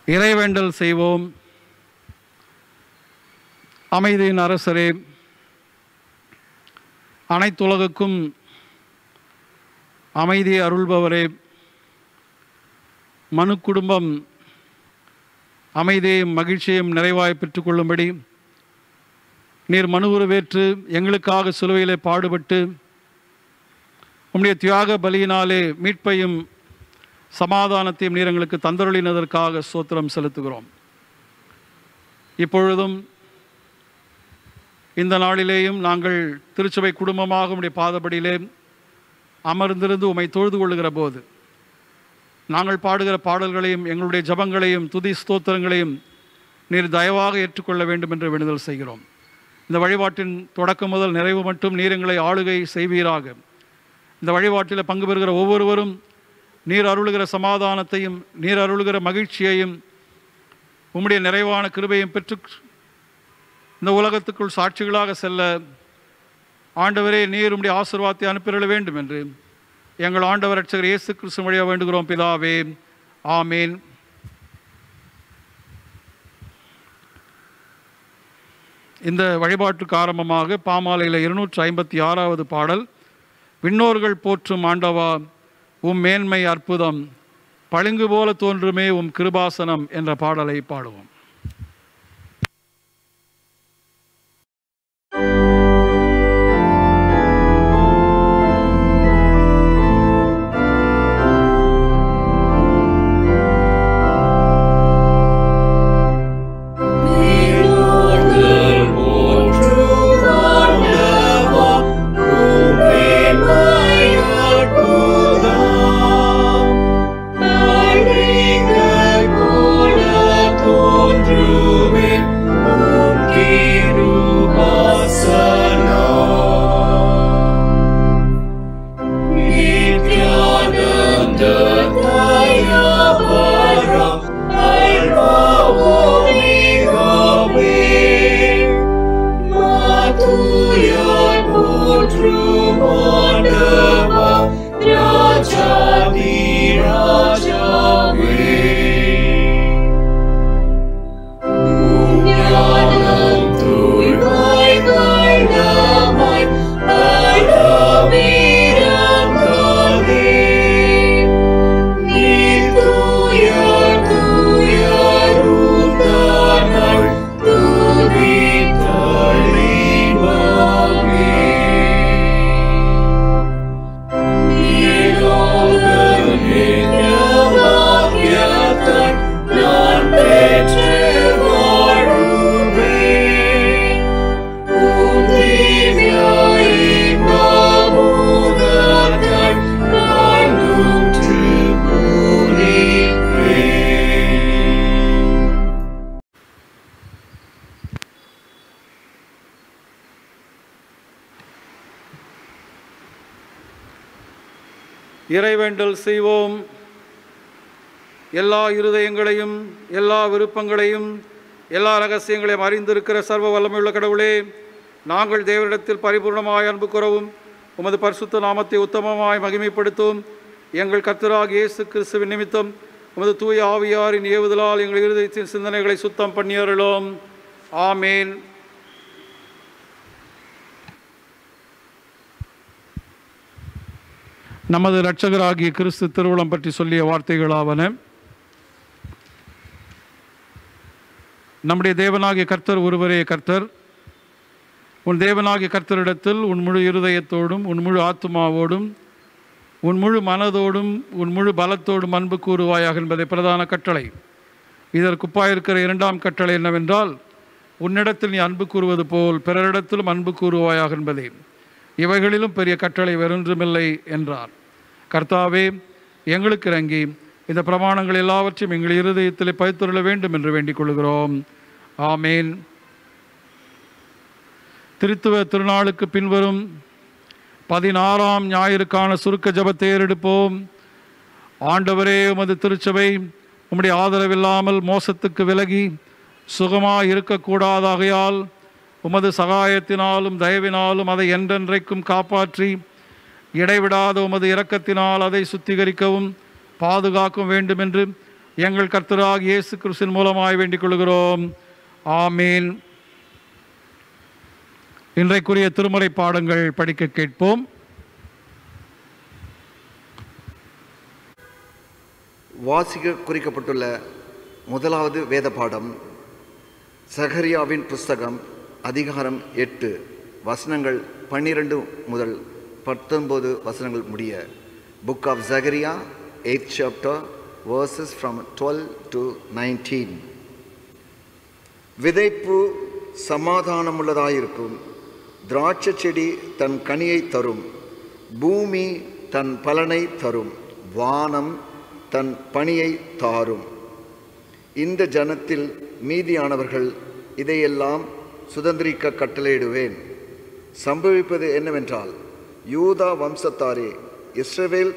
இறைவேண்டல் செய்வோம் அமைதியின் அரசரே அனைத்துலகுக்கும் அமைதியை அருள்பவரே மனு குடும்பம் அமைதியையும் மகிழ்ச்சியையும் நிறைவாய் பெற்றுக்கொள்ளும்படி நீர் மனு உருவேற்று எங்களுக்காக சிலுவையிலே பாடுபட்டு உம்முடைய தியாக பலியினாலே மீட்பையும் சமாதானத்தையும் நீர் எங்களுக்கு தந்தருளினதற்காக சோத்திரம் செலுத்துகிறோம் இப்பொழுதும் இந்த நாளிலேயும் நாங்கள் திருச்சபை குடும்பமாக உம்முடைய பாதபடியிலே அமர்ந்திருந்து உம்மை தொழுது கொள்ளுகிற போது நாங்கள் பாடுகிற பாடல்களையும் எங்களுடைய ஜபங்களையும் துதி ஸ்தோத்திரங்களையும் நீர் தயவாக ஏற்றுக்கொள்ள வேண்டும் என்று வேண்டுதல் செய்கிறோம் இந்த வழிபாட்டின் தொடக்கம் முதல் நிறைவு மட்டும் நீர் எங்களை ஆளுகை செய்வீராக இந்த வழிபாட்டில் பங்கு பெறுகிற ஒவ்வொருவரும் நீர் அருளுகிற சமாதானத்தையும் நீர் அருளுகிற மகிழ்ச்சியையும் உம்முடைய நிறைவான கிருபையும் பெற்று இந்த உலகத்துக்குள் சாட்சிகளாக செல்ல ஆண்டவரே நீர் உம்முடைய ஆசீர்வாதத்தை அனுப்பிட வேண்டும் என்று எங்கள் ஆண்டவர் ரட்சகர் இயேசு கிறிஸ்து வழியாக வேண்டுகிறோம் பிதாவே ஆமேன் இந்த வழிபாட்டுக்கு ஆரம்பமாக பாமாலையில் இருநூற்றி ஐம்பத்தி ஆறாவது பாடல் விண்ணோர்கள் போற்றும் ஆண்டவா உம் மேன்மை அற்புதம் பளிங்கு போல தோன்றுமே உம் கிருபாசனம் என்ற பாடலை பாடுவோம் இறைவேண்டல் செய்வோம் எல்லா இருதயங்களையும் எல்லா விருப்பங்களையும் எல்லா ரகசியங்களையும் அறிந்திருக்கிற சர்வ வல்லமையுள்ள கடவுளே நாங்கள் தேவரிடத்தில் பரிபூர்ணமாய் அன்பு கூறவும் உமது பரிசுத்த நாமத்தை உத்தமமாய் மகிமைப்படுத்தும் எங்கள் கர்த்தராக இயேசு கிறிஸ்துவின் நிமித்தம் உமது தூய ஆவியாரின் ஏவுதலால் எங்கள் இருதயத்தின் சிந்தனைகளை சுத்தம் பண்ணியருளோம் ஆமேன் நமது இரட்சகராகிய கிறிஸ்து திருவுளம் பற்றி சொல்லிய வார்த்தைகளாவன நம்முடைய தேவனாகிய கர்த்தர் ஒருவரே கர்த்தர் உன் தேவனாகிய கர்த்தரிடத்தில் உன் முழு இருதயத்தோடும் உன் முழு ஆத்மாவோடும் உன் முழு மனதோடும் உன் முழு பலத்தோடும் அன்பு கூறுவாயாக என்பதை பிரதான கட்டளை இதற்குப்பாயிருக்கிற இரண்டாம் கட்டளை என்னவென்றால் உன்னிடத்தில் நீ அன்பு கூறுவது போல் பிறரிடத்திலும் அன்பு கூறுவாயாக என்பதே இவைகளிலும் பெரிய கட்டளை வேறொன்றுமில்லை என்றார் கர்த்தாவே எங்களுக்கு இறங்கி இந்த பிரமாணங்கள் எல்லாவற்றையும் எங்கள் இருதயத்தில் பயிர்த்துள்ள வேண்டும் என்று வேண்டிக் கொள்கிறோம் ஆமேன் திருத்துவ திருநாளுக்கு பின்வரும் பதினாறாம் ஞாயிறுக்கான சுருக்க ஜபத்தை ஏறெடுப்போம் ஆண்டவரே உமது திருச்சபை உம்முடைய ஆதரவில்லாமல் மோசத்துக்கு விலகி சுகமாக இருக்கக்கூடாதாகையால் உமது சகாயத்தினாலும் தயவினாலும் அதை என்றென்றைக்கும் காப்பாற்றி இடைவிடாத உமது இரக்கத்தினால் அதை சுத்திகரிக்கவும் பாதுகாக்கவும் வேண்டும் என்று எங்கள் கர்த்தராக இயேசு கிறிஸ்தின் மூலமாய் வேண்டிக் கொள்கிறோம் ஆமீன் இன்றைக்குரிய திருமறை பாடங்கள் படிக்க கேட்போம் வாசிக்க குறிக்கப்பட்டுள்ள முதலாவது வேத பாடம் சகரியாவின் புஸ்தகம் அதிகாரம் எட்டு வசனங்கள் பன்னிரண்டு முதல் பத்தொன்பது வசனங்கள் முடிய book of Zechariah eight chapter verses from twelve to nineteen விதைப்பு சமாதானமுள்ளதாயிருக்கும் திராட்சை செடி தன் கனியை தரும் பூமி தன் பலனை தரும் வானம் தன் பணியை தாரும் இந்த ஜனத்தில் மீதியானவர்கள் இதையெல்லாம் சுதந்திரிக்க கட்டளையிடுவேன் சம்பவிப்பது என்னவென்றால் யூதா வம்சத்தாரே இஸ்ரவேல்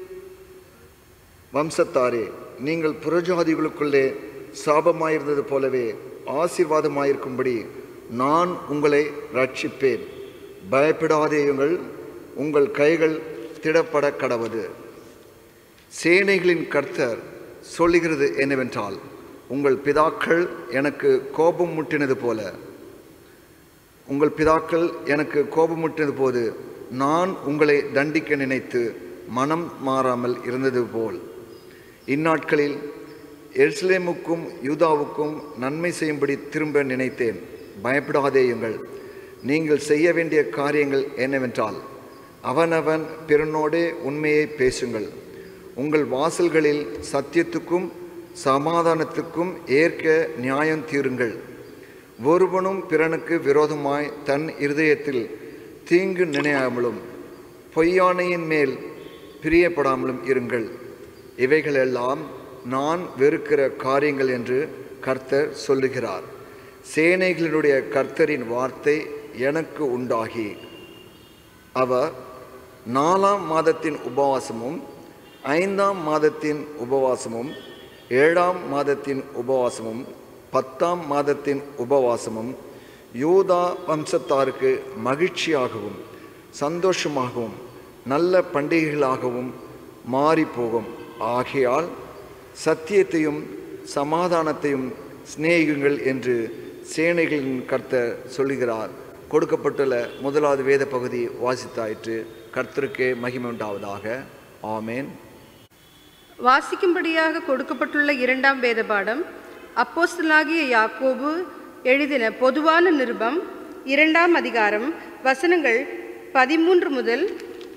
வம்சத்தாரே நீங்கள் புறஜாதிகளுக்குள்ளே சாபமாயிருந்தது போலவே ஆசீர்வாதமாயிருக்கும்படி நான் உங்களை ரட்சிப்பேன் பயப்படாதேயுங்கள் உங்கள் கைகள் திடப்பட கடவது சேனைகளின் கர்த்தர் சொல்லுகிறது என்னவென்றால் உங்கள் பிதாக்கள் எனக்கு கோபம் முட்டினது போல உங்கள் பிதாக்கள் எனக்கு கோபமுற்றினது போது நான் உங்களை தண்டிக்க நினைத்து மனம் மாறாமல் இருந்தது போல் இந்நாட்களில் எருசலேமுக்கும் யூதாவுக்கும் நன்மை செய்யும்படி திரும்ப நினைத்தேன் பயப்படாதேயுங்கள் நீங்கள் செய்ய வேண்டிய காரியங்கள் என்னவென்றால் அவனவன் பிறனோடே உண்மையை பேசுங்கள் உங்கள் வாசல்களில் சத்தியத்துக்கும் சமாதானத்துக்கும் ஏற்க நியாயம் தீருங்கள் ஒருவனும் பிறனுக்கு விரோதமாய் தன் இருதயத்தில் தீங்கு நினையாமலும் பொய்யானையின் மேல் பிரியப்படாமலும் இருங்கள் இவைகளெல்லாம் நான் வெறுக்கிற காரியங்கள் என்று கர்த்தர் சொல்லுகிறார் சேனைகளினுடைய கர்த்தரின் வார்த்தை எனக்கு உண்டாகி அவர் நாலாம் மாதத்தின் உபவாசமும் ஐந்தாம் மாதத்தின் உபவாசமும் ஏழாம் மாதத்தின் உபவாசமும் பத்தாம் மாதத்தின் உபவாசமும் யூதா வம்சத்தாருக்கு மகிழ்ச்சியாகவும் சந்தோஷமாகவும் நல்ல பண்டிகைகளாகவும் மாறிப்போகும் ஆகையால் சத்தியத்தையும் சமாதானத்தையும் சிநேகியுங்கள் என்று சேனைகளின் கர்த்தர் சொல்லுகிறார் கொடுக்கப்பட்டுள்ள முதலாவது வேத பகுதி வாசித்தாயிற்று கர்த்தருக்கே மகிமை உண்டாவதாக ஆமேன் வாசிக்கும்படியாக கொடுக்கப்பட்டுள்ள இரண்டாம் வேத பாடம் அப்போஸ்தலனாகிய யாக்கோபு எழுதின பொதுவான நிருபம் இரண்டாம் அதிகாரம் வசனங்கள் பதிமூன்று முதல்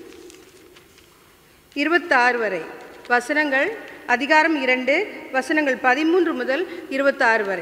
இருபத்தாறு வரை வசனங்கள் அதிகாரம் இரண்டு வசனங்கள் பதிமூன்று முதல் இருபத்தாறு வரை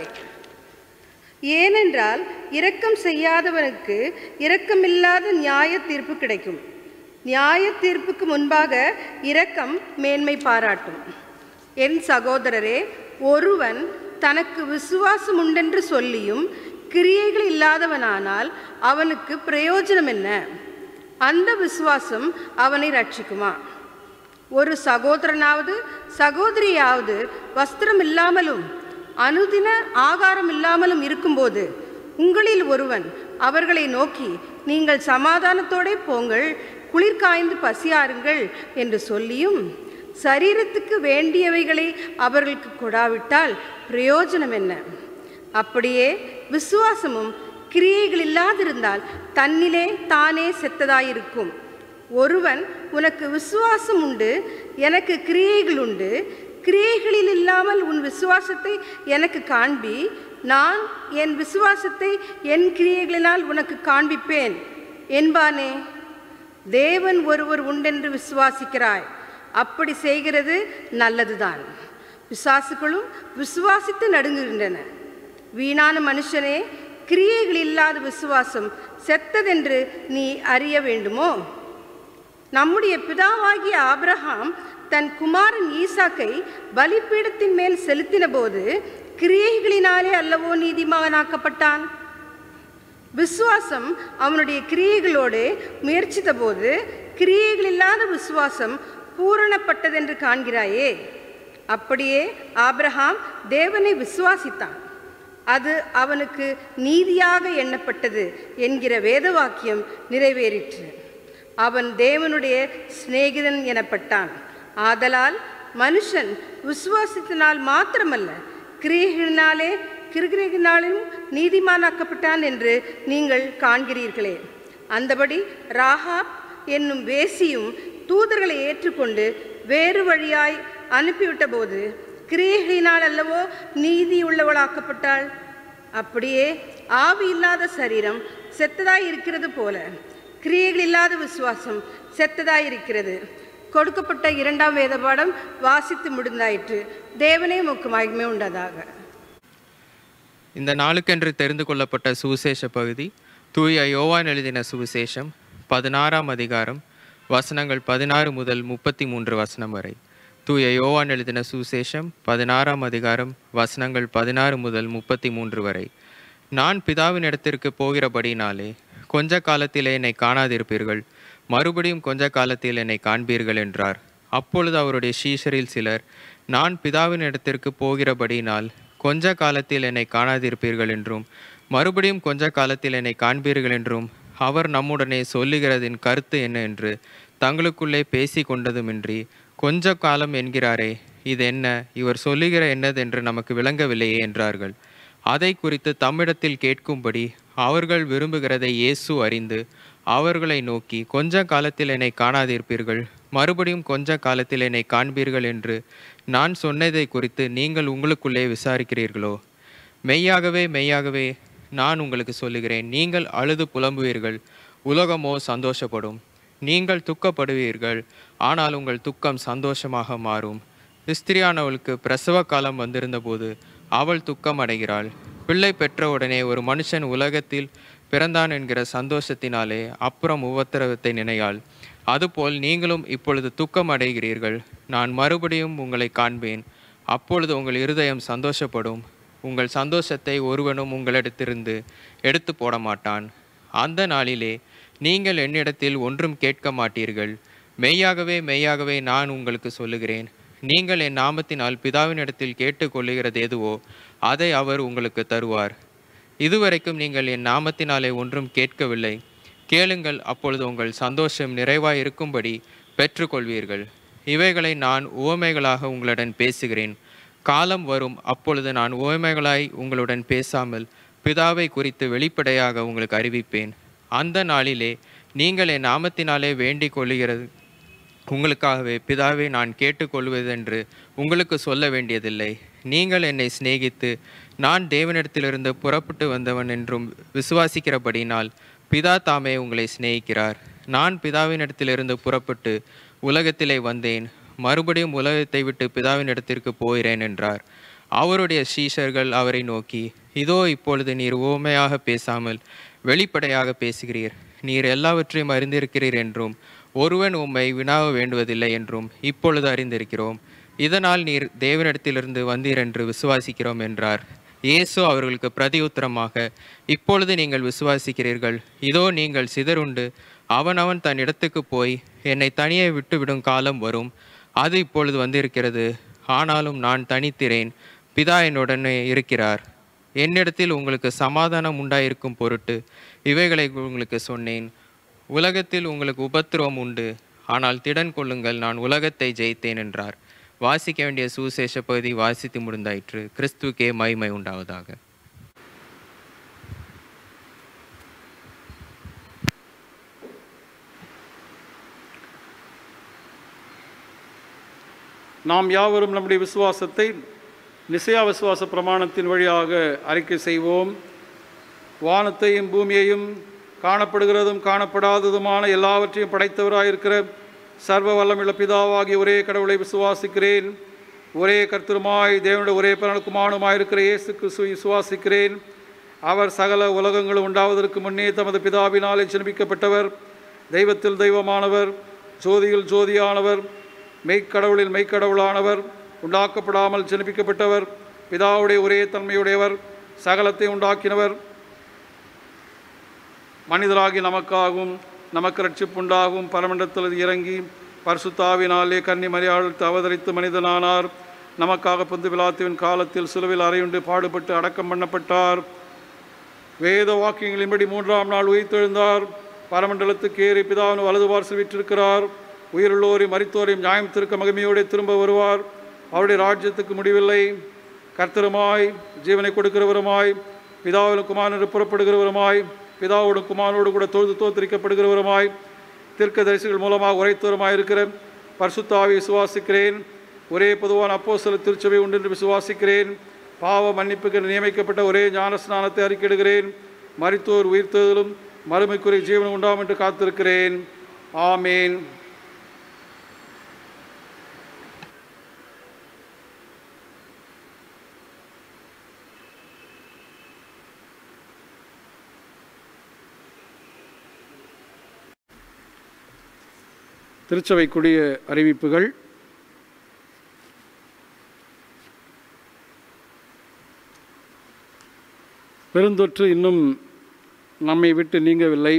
ஏனென்றால் இரக்கம் செய்யாதவனுக்கு இரக்கமில்லாத நியாய தீர்ப்பு கிடைக்கும் நியாய தீர்ப்புக்கு முன்பாக இரக்கம் மேன்மை பாராட்டும் என் சகோதரரே ஒருவன் தனக்கு விசுவாசம் உண்டென்று சொல்லியும் கிரியைகள் இல்லாதவனானால் அவனுக்கு பிரயோஜனம் என்ன அந்த விசுவாசம் அவனை ரட்சிக்குமா ஒரு சகோதரனாவது சகோதரியாவது வஸ்திரம் இல்லாமலும் அனுதின ஆகாரம் இல்லாமலும் இருக்கும்போது உங்களில் ஒருவன் அவர்களை நோக்கி நீங்கள் சமாதானத்தோடே போங்கள் குளிர் காய்ந்து பசியாருங்கள் என்று சொல்லியும் சரீரத்துக்கு வேண்டியவைகளை அவர்களுக்கு கொடாவிட்டால் பிரயோஜனம் என்ன அப்படியே விசுவாசமும் கிரியைகள் இல்லாதிருந்தால் தன்னிலே தானே செத்ததாயிருக்கும் ஒருவன் உனக்கு விசுவாசம் உண்டு எனக்கு கிரியைகள் உண்டு கிரியைகளில் இல்லாமல் உன் விசுவாசத்தை எனக்கு காண்பி நான் என் விசுவாசத்தை என் கிரியைகளினால் உனக்கு காண்பிப்பேன் என்பானே தேவன் ஒருவர் உண்டென்று விசுவாசிக்கிறாய் அப்படி செய்கிறது நல்லதுதான் விசுவாசுகளும் விசுவாசித்து நடுங்குகின்றன வீணான மனுஷனே கிரியைகள் இல்லாத விசுவாசம் செத்ததென்று நீ அறிய வேண்டுமோ நம்முடைய பிதாவாகிய ஆபிரகாம் தன் குமாரன் ஈசாக்கை பலிபீடத்தின் மேல் செலுத்தின போது கிரியைகளினாலே அல்லவோ நீதிமானாக்கப்பட்டான் விசுவாசம் அவனுடைய கிரியைகளோடு முயற்சித்த போது கிரியைகள் இல்லாத விசுவாசம் பூரணப்பட்டதென்று காண்கிறாயே அப்படியே ஆபிரகாம் தேவனை விசுவாசித்தான் அது அவனுக்கு நீதியாக எண்ணப்பட்டது என்கிற வேத வாக்கியம் நிறைவேறிற்று அவன் தேவனுடைய சிநேகிதன் எனப்பட்டான் ஆதலால் மனுஷன் விசுவாசத்தினால் மாத்திரமல்ல கிரியைகளினாலே கிருகிரினாலும் நீதிமானாக்கப்பட்டான் என்று நீங்கள் காண்கிறீர்களே அந்தபடி ராகாப் என்னும் வேசியும் தூதர்களை ஏற்றுக்கொண்டு வேறு வழியாய் அனுப்பிவிட்ட போது கிரியைகளினால் அல்லவோ நீதி உள்ளவளாக்கப்பட்டாள் அப்படியே ஆவி இல்லாத சரீரம் செத்ததாய் இருக்கிறது போல கிரியைகள் இல்லாத விசுவாசம் செத்ததாய் இருக்கிறது கொடுக்கப்பட்ட இரண்டாம் வேத பாடம் வாசித்து முடிந்தாயிற்று தேவனே முக்கு மகிமை உண்டதாக இந்த நாளுக்கென்று தெரிந்து கொள்ளப்பட்ட சுவிசேஷ பகுதி தூய யோவான் எழுதின சுவிசேஷம் பதினாறாம் அதிகாரம் வசனங்கள் பதினாறு முதல் முப்பத்தி மூன்று வசனம் வரை தூய யோவான் எழுதின சுவிசேஷம் பதினாறாம் அதிகாரம் வசனங்கள் பதினாறு முதல் முப்பத்தி மூன்று வரை நான் பிதாவின் இடத்திற்கு போகிறபடினாலே கொஞ்ச காலத்திலே என்னை காணாதிருப்பீர்கள் மறுபடியும் கொஞ்ச காலத்தில் என்னை காண்பீர்கள் என்றார் அப்பொழுது அவருடைய சீஷரில் சிலர் நான் பிதாவின் இடத்திற்கு போகிறபடினால் கொஞ்ச காலத்தில் என்னை காணாதிருப்பீர்கள் என்றும் மறுபடியும் கொஞ்ச காலத்தில் என்னை காண்பீர்கள் என்றும் அவர் நம்முடனே சொல்லுகிறதின் கருத்து என்ன என்று தங்களுக்குள்ளே பேசி கொண்டதுமின்றி கொஞ்ச காலம் என்கிறாரே இது என்ன இவர் சொல்லுகிற என்னதென்று நமக்கு விளங்கவில்லையே என்றார்கள் அதை குறித்து தம்மிடத்தில் கேட்கும்படி அவர்கள் விரும்புகிறதை இயேசு அறிந்து அவர்களை நோக்கி கொஞ்ச காலத்தில் என்னை காணாதிருப்பீர்கள் மறுபடியும் கொஞ்ச காலத்தில் என்னை காண்பீர்கள் என்று நான் சொன்னதை குறித்து நீங்கள் உங்களுக்குள்ளே விசாரிக்கிறீர்களோ மெய்யாகவே மெய்யாகவே நான் உங்களுக்கு சொல்லுகிறேன் நீங்கள் அழுது புலம்புவீர்கள் உலகமோ சந்தோஷப்படும் நீங்கள் துக்கப்படுவீர்கள் ஆனால் உங்கள் துக்கம் சந்தோஷமாக மாறும் ஸ்திரியானவளுக்கு பிரசவ காலம் வந்திருந்தபோது அவள் துக்கம் அடைகிறாள் பிள்ளை பெற்றவுடனே ஒரு மனுஷன் உலகத்தில் பிறந்தான் என்கிற சந்தோஷத்தினாலே அப்புறம் உபத்திரவத்தை நினையாள் அதுபோல் நீங்களும் இப்பொழுது துக்கம் அடைகிறீர்கள் நான் மறுபடியும் உங்களை காண்பேன் அப்பொழுது உங்கள் இருதயம் சந்தோஷப்படும் உங்கள் சந்தோஷத்தை ஒருவனும் உங்களிடத்திலிருந்து எடுத்து போட மாட்டான் அந்த நாளிலே நீங்கள் என்னிடத்தில் ஒன்றும் கேட்க மாட்டீர்கள் மெய்யாகவே மெய்யாகவே நான் உங்களுக்கு சொல்லுகிறேன் நீங்கள் என் நாமத்தினால் பிதாவினிடத்தில் கேட்டுக்கொள்ளுகிறது எதுவோ அதை அவர் உங்களுக்கு தருவார் இதுவரைக்கும் நீங்கள் என் நாமத்தினாலே ஒன்றும் கேட்கவில்லை கேளுங்கள் அப்பொழுது உங்கள் சந்தோஷம் நிறைவாய் இருக்கும்படி பெற்றுக்கொள்வீர்கள் இவைகளை நான் உவமைகளாக உங்களுடன் பேசுகிறேன் காலம் வரும் அப்பொழுது நான் உவமைகளாய் உங்களுடன் பேசாமல் பிதாவை குறித்து வெளிப்படையாக உங்களுக்கு அறிவிப்பேன் அந்த நாளிலே நீங்கள் என் நாமத்தினாலே வேண்டிக் கொள்ளுகிறது உங்களுக்காகவே பிதாவை நான் கேட்டுக்கொள்வதென்று உங்களுக்கு சொல்ல வேண்டியதில்லை நீங்கள் என்னை சிநேகித்து நான் தேவனிடத்திலிருந்து புறப்பட்டு வந்தவன் என்றும் விசுவாசிக்கிறபடினால் பிதா தாமே உங்களை சிநேகிக்கிறார் நான் பிதாவினிடத்திலிருந்து புறப்பட்டு உலகத்திலே வந்தேன் மறுபடியும் உலகத்தை விட்டு பிதாவினிடத்திற்கு போகிறேன் என்றார் அவருடைய சீஷர்கள் அவரை நோக்கி இதோ இப்பொழுது நீர் உவமையாக பேசாமல் வெளிப்படையாக பேசுகிறீர் நீர் எல்லாவற்றையும் அறிந்திருக்கிறீர் என்றும் ஒருவன் உம்மை வினாவ வேண்டுவதில்லை என்றும் இப்பொழுது அறிந்திருக்கிறோம் இதனால் நீர் தேவனிடத்திலிருந்து வந்தீர் என்று விசுவாசிக்கிறோம் என்றார் இயேசு அவர்களுக்கு பிரதியுத்தரமாக இப்பொழுது நீங்கள் விசுவாசிக்கிறீர்கள் இதோ நீங்கள் சிதறுண்டு அவனவன் தன் இடத்துக்கு போய் என்னை தனியே விட்டுவிடும் காலம் வரும் அது இப்பொழுது வந்திருக்கிறது ஆனாலும் நான் தனித்திரேன் பிதா என்னுடனே இருக்கிறார் என்னிடத்தில் உங்களுக்கு சமாதானம் உண்டாயிருக்கும் பொருட்டு இவைகளை உங்களுக்கு சொன்னேன் உலகத்தில் உங்களுக்கு உபத்திரவம் உண்டு ஆனால் திடன் கொள்ளுங்கள் நான் உலகத்தை ஜெயித்தேன் என்றார் வாசிக்க வேண்டிய சுவிசேஷ பகுதி வாசித்து முடிந்தாயிற்று கிறிஸ்துக்கே மகிமை உண்டாவதாக நாம் யாவரும் நம்முடைய விசுவாசத்தை நிசையா விசுவாச பிரமாணத்தின் வழியாக அறிக்கை செய்வோம் வானத்தையும் பூமியையும் காணப்படுகிறதும் காணப்படாததுமான எல்லாவற்றையும் படைத்தவராயிருக்கிற சர்வ வல்லமுள்ள பிதாவாகிய ஒரே கடவுளை விசுவாசிக்கிறேன் ஒரே கர்த்தருமாய் தேவனுடைய ஒரே பிறனுக்குமானுமாயிருக்கிற இயேசு கிறிஸ்துவை விசுவாசிக்கிறேன் அவர் சகல உலகங்களும் உண்டாவதற்கு முன்னே தமது பிதாவினாலே ஜெனிப்பிக்கப்பட்டவர் தெய்வத்தில் தெய்வமானவர் ஜோதியில் ஜோதியானவர் மெய்க்கடவுளில் மெய்க்கடவுளானவர் உண்டாக்கப்படாமல் ஜெனிப்பிக்கப்பட்டவர் பிதாவுடைய ஒரே தன்மையுடையவர் சகலத்தை உண்டாக்கினவர் மனிதராகி நமக்காகவும் நமக்கு ரட்சிப்புண்டாகும் பரமண்டத்தில் இறங்கி பரிசுத்தாவினாலே கன்னி மரியாதை அவதரித்து மனிதனானார் நமக்காக பொந்து விழாத்துவின் காலத்தில் சிலுவில் அறையுண்டு பாடுபட்டு அடக்கம் பண்ணப்பட்டார் வேத வாக்கியங்களின்படி மூன்றாம் நாள் உயிர்த்தெழுந்தார் பரமண்டலத்துக்கு ஏறி பிதாவின் வலது பார்சல் விற்றிருக்கிறார் உயிருள்ளோரையும் மரித்தோரையும் நியாயம் திருக்க மகிமையோடு திரும்ப வருவார் அவருடைய ராஜ்யத்துக்கு முடிவில்லை கர்த்தருமாய் ஜீவனை கொடுக்கிறவருமாய் பிதாவிலும் குமாரனோடு புறப்படுகிறவருமாய் பிதாவோடு குமாரனோடு கூட தொழுது தோத்தரிக்கப்படுகிறவருமாய் தீர்க்கதரிசிகள் மூலமாக உரைத்தவருமாய் இருக்கிற பரிசுத்தாவை விசுவாசிக்கிறேன் ஒரே பொதுவான அப்போஸ்தல திருச்சபை உண்டு என்று விசுவாசிக்கிறேன் பாவ மன்னிப்புக்கு நியமிக்கப்பட்ட ஒரே ஞான ஸ்நானத்தை அறிக்கையிடுகிறேன் மரித்தோர் உயிர்த்ததிலும் மறுமைக்குரிய ஜீவன் உண்டாம் என்று காத்திருக்கிறேன் ஆமேன் திருச்சபைக்குரிய அறிவிப்புகள் பெருந்தொற்று இன்னும் நம்மை விட்டு நீங்கவில்லை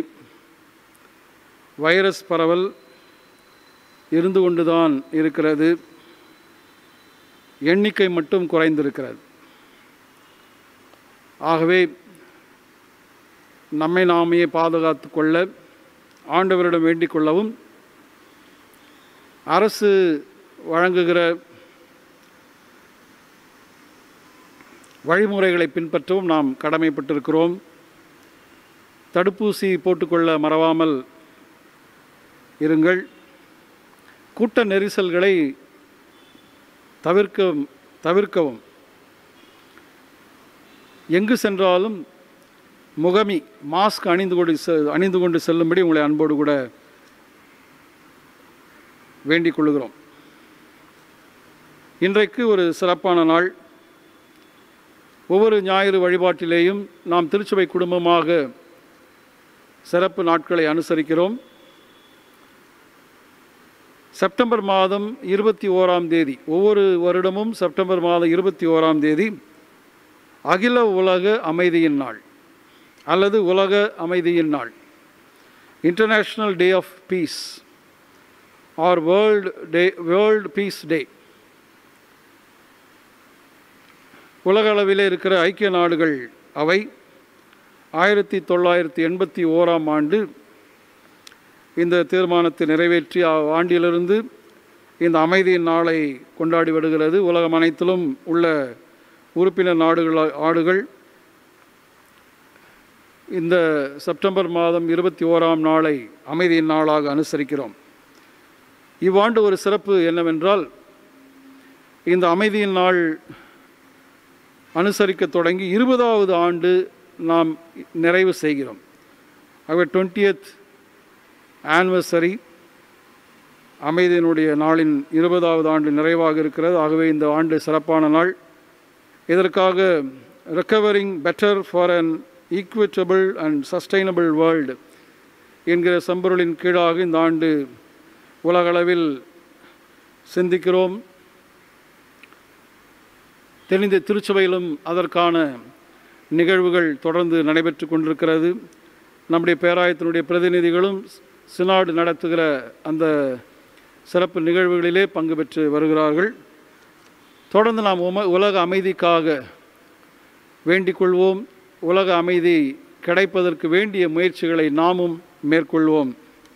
வைரஸ் பரவல் இருந்து கொண்டுதான் இருக்கிறது எண்ணிக்கை மட்டும் குறைந்திருக்கிறது ஆகவே நம்மை நாமே பாதுகாத்து கொள்ள ஆண்டவரிடம் வேண்டிக் கொள்ளவும் அரசு வழங்குகிற வழிமுறைகளை பின்பற்றவும் நாம் கடமைப்பட்டிருக்கிறோம் தடுப்பூசி போட்டுக்கொள்ள மறவாமல் இருங்கள் கூட்ட நெரிசல்களை தவிர்க்க தவிர்க்கவும் எங்கு சென்றாலும் முகமி மாஸ்க் அணிந்து கொண்டு செ- அணிந்து கொண்டு செல்லும்படி உங்களை அன்போடு கூட வேண்டிக் கொள்கிறோம் இன்றைக்கு ஒரு சிறப்பான நாள் ஒவ்வொரு ஞாயிறு வழிபாட்டிலேயும் நாம் திருச்சபை குடும்பமாக சிறப்பு நாட்களை அனுசரிக்கிறோம் செப்டம்பர் மாதம் இருபத்தி ஓராம் தேதி ஒவ்வொரு வருடமும் செப்டம்பர் மாதம் இருபத்தி ஓராம் தேதி அகில உலக அமைதியின் நாள் அல்லது உலக அமைதியின் நாள் international day of peace or world day world peace day உலக அளவிலே இருக்கிற ஐக்கிய நாடுகள் அவை ஆயிரத்தி தொள்ளாயிரத்தி எண்பத்தி ஓராம் ஆண்டு இந்த தீர்மானத்தை நிறைவேற்றி ஆண்டிலிருந்து இந்த அமைதியின் நாளை கொண்டாடி வருகிறது உலகம் அனைத்திலும் உள்ள உறுப்பினர் நாடுகள் ஆடுகள் இந்த செப்டம்பர் மாதம் இருபத்தி ஓராம் நாளை அமைதியின் நாளாக அனுசரிக்கிறோம் இவ்வாண்டு ஒரு சிறப்பு என்னவென்றால் இந்த அமைதியின் நாள் அனுசரிக்க தொடங்கி இருபதாவது ஆண்டு நாம் நிறைவு செய்கிறோம் ஆகவே டுவெண்ட்டியத் ஆனிவர்சரி அமைதியினுடைய நாளின் இருபதாவது ஆண்டு நிறைவாக இருக்கிறது ஆகவே இந்த ஆண்டு சிறப்பான நாள் இதற்காக recovering better for an equitable and sustainable world என்கிற சம்பொருளின் கீழாக இந்த ஆண்டு உலகளவில் சிந்திக்கிறோம் தெரிந்த திருச்சபையிலும் அதற்கான நிகழ்வுகள் தொடர்ந்து நடைபெற்று கொண்டிருக்கிறது நம்முடைய பேராயத்தினுடைய பிரதிநிதிகளும் சினாடு நடத்துகிற அந்த சிறப்பு நிகழ்வுகளிலே பங்கு பெற்று வருகிறார்கள் தொடர்ந்து நாம் உம உலக அமைதிக்காக வேண்டிக் கொள்வோம் உலக அமைதி கிடைப்பதற்கு வேண்டிய முயற்சிகளை நாமும் மேற்கொள்வோம்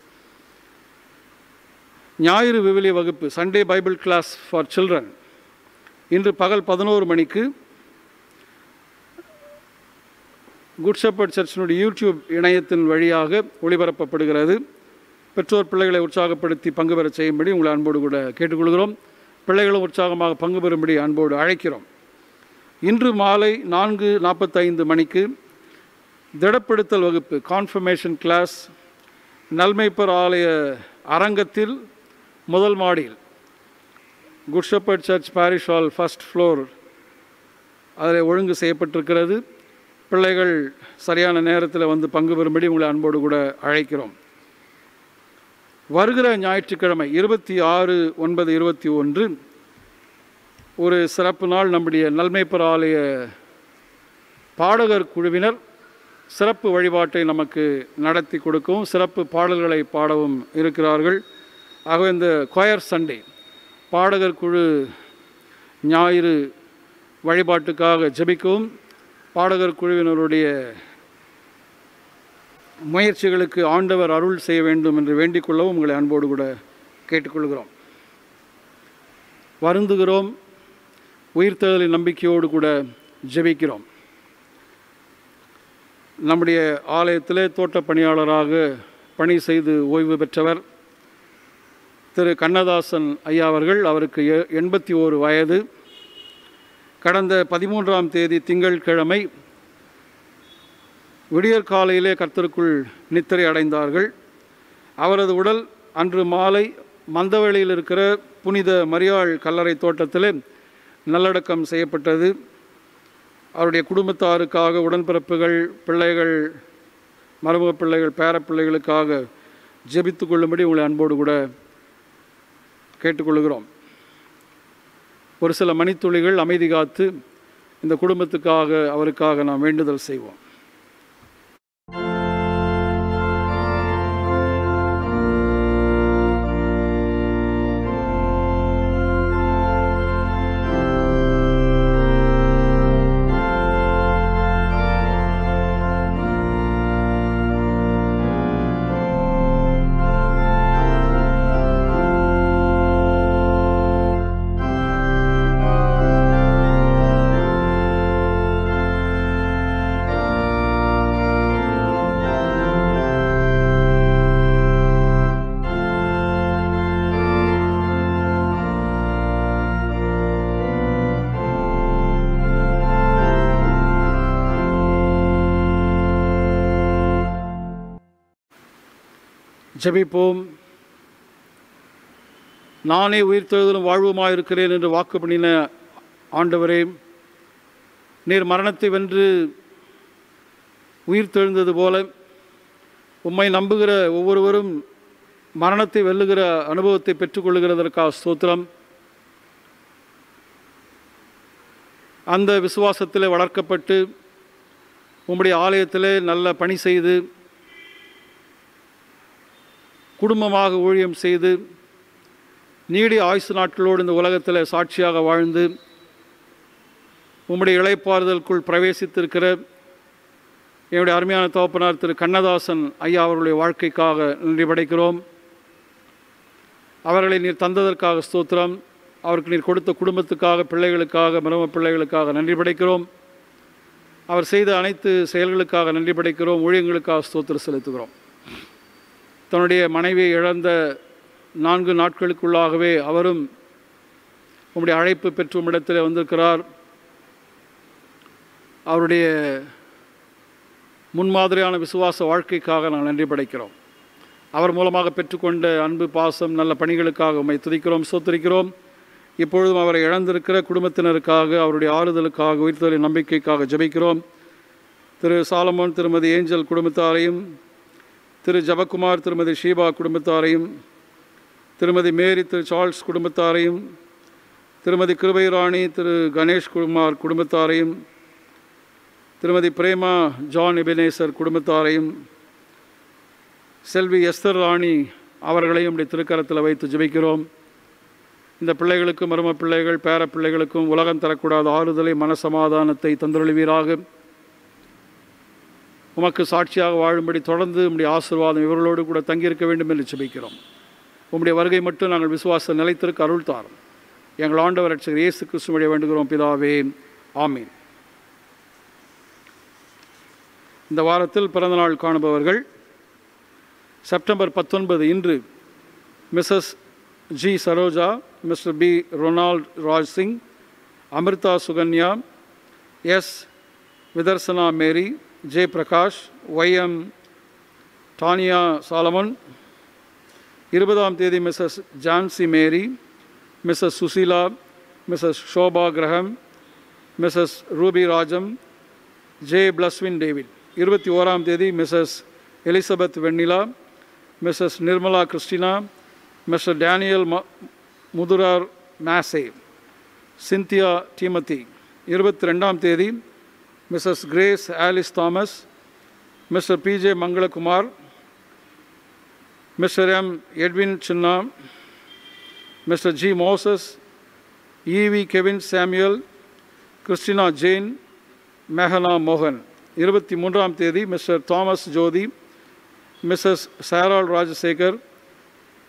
ஞாயிறு விவிலிய வகுப்பு Sunday Bible class for children இன்று பகல் பதினோரு மணிக்கு குட் ஷெப்பர்ட் சர்ச்சினுடைய யூடியூப் இணையத்தின் வழியாக ஒளிபரப்பப்படுகிறது பெற்றோர் பிள்ளைகளை உற்சாகப்படுத்தி பங்கு பெறச் செய்யும்படி உங்களை அன்போடு கூட கேட்டுக்கொள்கிறோம் பிள்ளைகளும் உற்சாகமாக பங்கு பெறும்படி அன்போடு அழைக்கிறோம் இன்று மாலை நான்கு நாற்பத்தைந்து மணிக்கு திடப்படுத்தல் வகுப்பு கான்ஃபர்மேஷன் கிளாஸ் நல்மைப்பர் ஆலய அரங்கத்தில் முதல் மாடியில் Good Shepherd Church parish hall first floor அதில் ஒழுங்கு செய்யப்பட்டிருக்கிறது பிள்ளைகள் சரியான நேரத்தில் வந்து பங்கு பெறும்படி உங்களை அன்போடு கூட அழைக்கிறோம் வருகிற ஞாயிற்றுக்கிழமை இருபத்தி ஆறு ஒன்பது இருபத்தி ஒன்று ஒரு சிறப்பு நாள் நம்முடைய நல்மைப்பர் ஆலய பாடகர் குழுவினர் சிறப்பு வழிபாட்டை நமக்கு நடத்தி கொடுக்கவும் சிறப்பு பாடல்களை பாடவும் இருக்கிறார்கள் ஆகவே இந்த கொயர் சண்டே பாடகர் குழு ஞாயிறு வழிபாட்டுக்காக ஜெபிக்கவும் பாடகர் குழுவினருடைய முயற்சிகளுக்கு ஆண்டவர் அருள் செய்ய வேண்டும் என்று வேண்டிக் கொள்ளவும் உங்களை அன்போடு கூட கேட்டுக்கொள்கிறோம் வருந்துகிறோம் உயிர்த்தெழுதலின் நம்பிக்கையோடு கூட ஜெபிக்கிறோம் நம்முடைய ஆலயத்திலே தோட்டப் பணியாளராக பணி செய்து ஓய்வு பெற்றவர் திரு கண்ணதாசன் ஐயா அவர்கள் அவருக்கு எ- எண்பத்தி ஓரு வயது கடந்த பதிமூன்றாம் தேதி திங்கட்கிழமை விடியற் காலையிலே கர்த்தருக்குள் நித்திரை அடைந்தார்கள் அவரது உடல் அன்று மாலை மந்தவெளியில் இருக்கிற புனித மரியாள் கல்லறை தோட்டத்திலே நல்லடக்கம் செய்யப்பட்டது அவருடைய குடும்பத்தாருக்காக உடன்பிறப்புகள் பிள்ளைகள் மருமக பிள்ளைகள் பேரப்பிள்ளைகளுக்காக ஜெபித்து கொள்ளும்படி உங்களை அன்போடு கூட கேட்டுக்கொள்கிறோம் ஒரு சில மணித்துளிகள் அமைதி காத்து இந்த குடும்பத்துக்காக அவருக்காக நாம் வேண்டுதல் செய்வோம் ஜெபிப்போம் நானே உயிர்த்தெழுதலும் வாழ்வுமாயிருக்கிறேன் என்று வாக்கு பண்ணின ஆண்டவரே நீர் மரணத்தை வென்று உயிர்த்தெழுந்தது போல உம்மை நம்புகிற ஒவ்வொருவரும் மரணத்தை வெல்லுகிற அனுபவத்தை பெற்றுக்கொள்ளுகிறதற்காக ஸ்தோத்திரம் அந்த விசுவாசத்திலே வளர்க்கப்பட்டு உம்முடைய ஆலயத்திலே நல்ல பணி செய்து குடும்பமாக ஊழியம் செய்து நீடிய ஆயுசு நாட்களோடு இந்த உலகத்தில் சாட்சியாக வாழ்ந்து உம்முடைய இளைப்பாறுதலுக்குள் பிரவேசித்திருக்கிற என்னுடைய அருமையான தகப்பனார் திரு கண்ணதாசன் ஐயா அவர்களுடைய வாழ்க்கைக்காக நன்றி படைக்கிறோம் அவர்களை நீர் தந்ததற்காக ஸ்தோத்திரம் அவருக்கு நீர் கொடுத்த குடும்பத்துக்காக பிள்ளைகளுக்காக மரும பிள்ளைகளுக்காக நன்றி படைக்கிறோம் அவர் செய்த அனைத்து செயல்களுக்காக நன்றி படைக்கிறோம் ஊழியங்களுக்காக ஸ்தோத்திரம் செலுத்துகிறோம் தன்னுடைய மனைவியை இழந்த நான்கு நாட்களுக்குள்ளாகவே அவரும் உம்முடைய அழைப்பு பெற்று உம்மிடத்தில் வந்திருக்கிறார் அவருடைய முன்மாதிரியான விசுவாச வாழ்க்கைக்காக நாங்கள் நன்றி படைக்கிறோம் அவர் மூலமாக பெற்றுக்கொண்ட அன்பு பாசம் நல்ல பணிகளுக்காக உம்மை துதிக்கிறோம் சோத்தரிக்கிறோம் இப்பொழுதும் அவரை இழந்திருக்கிற குடும்பத்தினருக்காக அவருடைய ஆறுதலுக்காக உயிர்த்தலின் நம்பிக்கைக்காக ஜெபிக்கிறோம் திரு சாலமோன் திருமதி ஏஞ்சல் குடும்பத்தாரையும் திரு ஜபக்குமார் திருமதி ஷீபா குடும்பத்தாரையும் திருமதி மேரி திரு சார்ல்ஸ் குடும்பத்தாரையும் திருமதி கிருபைராணி திரு கணேஷ் குமார் குடும்பத்தாரையும் திருமதி பிரேமா ஜான் எபினேசர் குடும்பத்தாரையும் செல்வி எஸ்தர் ராணி அவர்களையும் இப்படி திருக்கரத்தில் வைத்து ஜெபிக்கிறோம் இந்த பிள்ளைகளுக்கும் மரும பிள்ளைகள் பேர பிள்ளைகளுக்கும் உலகம் தரக்கூடாத ஆறுதலை மனசமாதானத்தை தந்துருளுவீராக உமக்கு சாட்சியாக வாழும்படி தொடர்ந்து உம்முடைய ஆசீர்வாதம் இவர்களோடு கூட தங்கியிருக்க வேண்டும் என்று ஜெபிக்கிறோம் உம்முடைய வருகை மட்டும் நாங்கள் விசுவாச நிலைத்திருக்க அருள் தாரும் எங்கள் ஆண்டவர் ரட்சகர் இயேசு கிறிஸ்துவடைய வேண்டுகிறோம் பிதாவே ஆமீன் இந்த வாரத்தில் பிறந்தநாள் காணுபவர்கள் செப்டம்பர் பத்தொன்பது இன்று Mrs G Saroja Mr P Ronald Raj Singh Amirtha Sukanya S Vidharsana Mary J Prakash YM Tania Solomon இருபதாம் தேதி Mrs Jhansi Mary Mrs Susheela Mrs Shobha Graham Mrs Ruby Rajam J Blesswin David இருபத்தி ஓராம் தேதி Mrs Elizabeth Vennila Mrs Nirmala Christina Mr Daniel ம முதுரார் மேசே சிந்தியா டீமதி இருபத்தி ரெண்டாம் தேதி Mrs Grace Alice Thomas Mr PJ Mangalakumar Mr M Edwin Chinna Mr G Moses EV Kevin Samuel Christina Jane Mehana மோகன் இருபத்தி மூன்றாம் தேதி Mr Thomas Jothi Mrs Saral Rajasekar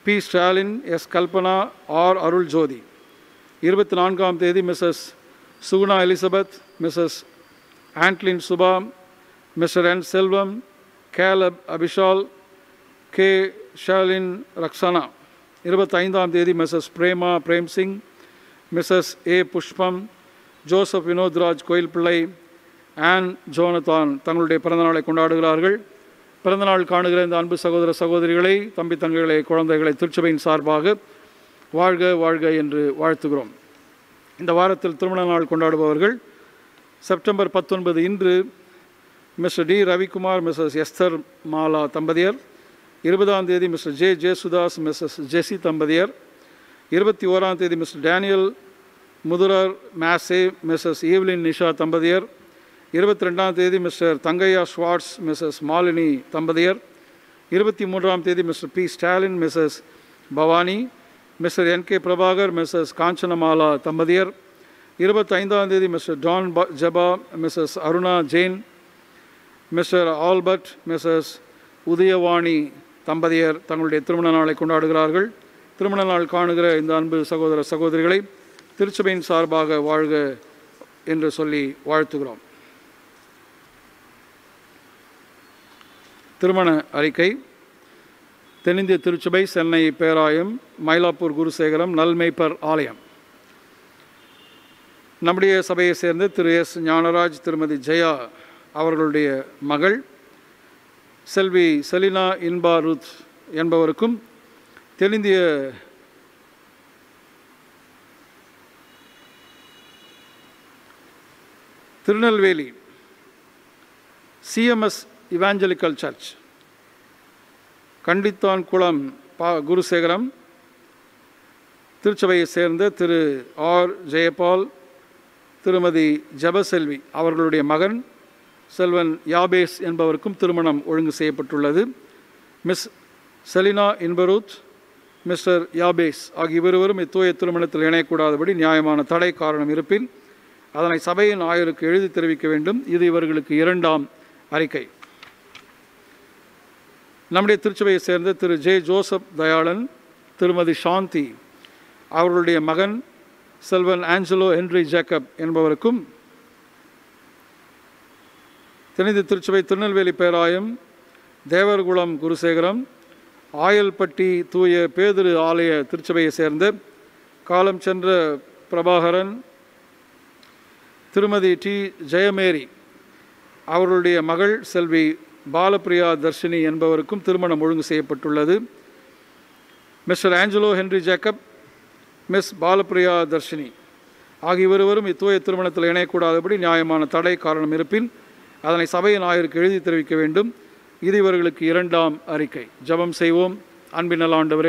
P Stalin S Kalpana R Arul Jothi இருபத்தி நான்காம் தேதி Mrs Suguna Elizabeth Mrs Andlin Subha Mr N Selvam Caleb Abishal K Shalin Rakshana இருபத்தைந்தாம் தேதி Mrs Prema Prem Singh Mrs A Pushpam Joseph Vinodraj கோயில் பிள்ளை ஆன் ஜோனதான் தங்களுடைய பிறந்தநாளை கொண்டாடுகிறார்கள் பிறந்தநாள் காணுகிற இந்த அன்பு சகோதர சகோதரிகளை தம்பி தங்கைகளை குழந்தைகளை திருச்சபையின் சார்பாக வாழ்க வாழ்க என்று வாழ்த்துகிறோம் இந்த வாரத்தில் திருமண நாள் கொண்டாடுபவர்கள் செப்டம்பர் பத்தொன்பது இன்று Mr D Ravikumar Mrs Esther Mala தம்பதியர் இருபதாம் தேதி Mr J Jesudas Mrs Jessie தம்பதியர் இருபத்தி ஓராம் தேதி மிஸ்டர் டேனியல் முதுரர் மேசே மிஸ்ஸஸ் ஈவ்லின் நிஷா தம்பதியர் இருபத்தி ரெண்டாம் தேதி Mr Thangaiah Swartz Mrs Malini தம்பதியர் இருபத்தி மூன்றாம் தேதி Mr P Stalin Mrs Bhavani Mr N K Prabhakar Mrs Kanchanamala தம்பதியர் இருபத்தைந்தாம் தேதி மிஸ்டர் டான் ப ஜபா Mrs Aruna Jane Mr Albert Mrs Udhayavani தம்பதியர் தங்களுடைய திருமண நாளை கொண்டாடுகிறார்கள் திருமண நாள் காணுகிற இந்த அன்பு சகோதர சகோதரிகளை திருச்சபையின் சார்பாக வாழ்க என்று சொல்லி வாழ்த்துகிறோம் திருமண அறிக்கை தென்னிந்திய திருச்சபை சென்னை பேராயம் மயிலாப்பூர் குருசேகரம் நல்மேய்ப்பர் ஆலயம் நம்முடைய சபையை சேர்ந்த திரு எஸ் ஞானராஜ் திருமதி ஜெயா அவர்களுடைய மகள் செல்வி செலினா இன்பா ருத் என்பவருக்கும் தென்னிந்திய திருநெல்வேலி சிஎம்எஸ் இவாஞ்சலிக்கல் சர்ச் கண்டித்தான் குளம் பா குருசேகரம் திருச்சபையை சேர்ந்த திரு ஆர் ஜெயபால் திருமதி ஜபசெல்வி அவர்களுடைய மகன் செல்வன் யாபேஸ் என்பவருக்கும் திருமணம் ஒழுங்கு செய்யப்பட்டுள்ளது Miss Selina Inbaruth Mr Jabez ஆகிய இருவரும் இத்தூய திருமணத்தில் இணையக்கூடாதபடி நியாயமான தடை காரணம் இருப்பின் அதனை சபையின் ஆயருக்கு எழுதி தெரிவிக்க வேண்டும் இது இவர்களுக்கு இரண்டாம் அறிக்கை நம்முடைய திருச்சபையை சேர்ந்த திரு ஜே ஜோசப் தயாளன் திருமதி சாந்தி அவர்களுடைய மகன் செல்வன் ஆஞ்சலோ ஹென்ரி ஜேக்கப் என்பவருக்கும் தென்னிந்திய திருச்சபை திருநெல்வேலி பேராயம் தேவர்குளம் குருசேகரம் ஆயல்பட்டி தூய பேதிரு ஆலய திருச்சபையை சேர்ந்த காலம் சென்ற பிரபாகரன் திருமதி டி ஜெயமேரி அவர்களுடைய மகள் செல்வி பாலப்பிரியா தர்ஷினி என்பவருக்கும் திருமணம் ஒழுங்கு செய்யப்பட்டுள்ளது Mr Angelo Henry Jacob Miss Balapriya Dharshini ஆகிய இருவரும் இத்தூய திருமணத்தில் இணையக்கூடாதபடி நியாயமான தடை காரணம் இருப்பின் அதனை சபையின் ஆயருக்கு எழுதி தெரிவிக்க வேண்டும் இது இவர்களுக்கு இரண்டாம் அறிக்கை ஜெபம் செய்வோம் அன்பின் நல்ல ஆண்டவரே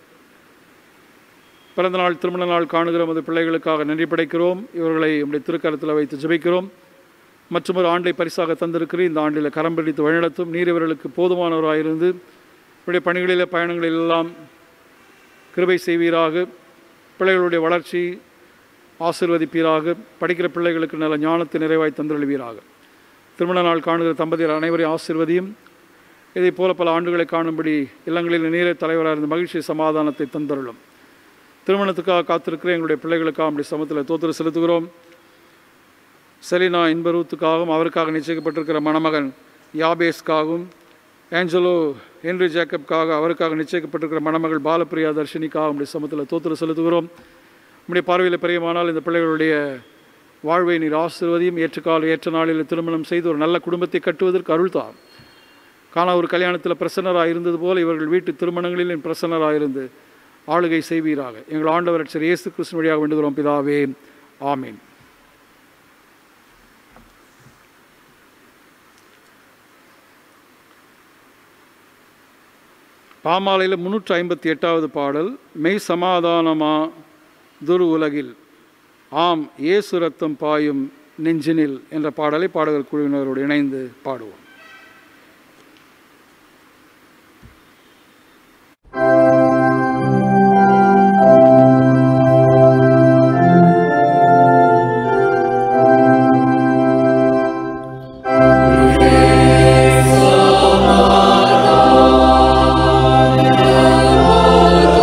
பிறந்த நாள் திருமண நாள் காணுகிற நமது பிள்ளைகளுக்காக நன்றி படைக்கிறோம் இவர்களை நம்முடைய திருக்கரத்தில் வைத்து ஜெபிக்கிறோம் மற்றும் ஒரு ஆண்டை பரிசாக தந்திருக்கிறேன் இந்த ஆண்டில் கரம் பிடித்து வழிநடத்தும் நீர் இவர்களுக்கு போதுமானவராயிருந்து இவருடைய பணிகளில் பயணங்களில் எல்லாம் கிருபை செய்வீராக பிள்ளைகளுடைய வளர்ச்சி ஆசிர்வதிப்பீராக படிக்கிற பிள்ளைகளுக்கு நல்ல ஞானத்தை நிறைவாய் தந்தருள்வீராக திருமண நாள் காணுகிற தம்பதியர் அனைவரையும் ஆசிர்வதியும் இதைப் போல பல ஆண்டுகளை காணும்படி இல்லங்களில் நீரை தலைவராக இருந்த மகிழ்ச்சி சமாதானத்தை தந்தருளும் திருமணத்துக்காக காத்திருக்கிற எங்களுடைய பிள்ளைகளுக்காக நம்முடைய சமத்தில் தோத்திர செலுத்துகிறோம் செலினா இன்பரூத்துக்காகவும் அவருக்காக நிச்சயிக்கப்பட்டிருக்கிற மணமகன் யாபேஸ்க்காகவும் ஏஞ்சலோ ஹென்ரி ஜேக்கப்காக அவருக்காக நிச்சயிக்கப்பட்டிருக்கிற மணமகள் பாலப்பிரியா தர்ஷினிக்காக நம்முடைய சமத்தில் தோத்திர செலுத்துகிறோம் நம்முடைய பார்வையில் பிரியமானால் இந்த பிள்ளைகளுடைய வாழ்வை நீர் ஆசிர்வதியும் ஏற்றக்கால ஏற்ற நாளில் திருமணம் செய்து ஒரு நல்ல குடும்பத்தை கட்டுவதற்கு அருள்தார் காணா ஒரு கல்யாணத்தில் பிரசன்னராக இருந்தது போல இவர்கள் வீட்டு திருமணங்களில் பிரசன்னராக இருந்து ஆளுகை செய்வீராக எங்கள் ஆண்டவர் அச்சர் இயேசு கிறிஸ்து வழியாக வேண்டுகிறோம் பிதாவே ஆமீன் பாமாலையில் முன்னூற்றி ஐம்பத்தி எட்டாவது பாடல் மெய் சமாதானமா துரு உலகில் ஆம் இயேசு ரத்தம் பாயும் நெஞ்சினில் என்ற பாடலை பாடகர் குழுவினரோடு இணைந்து பாடுவோம் Amen.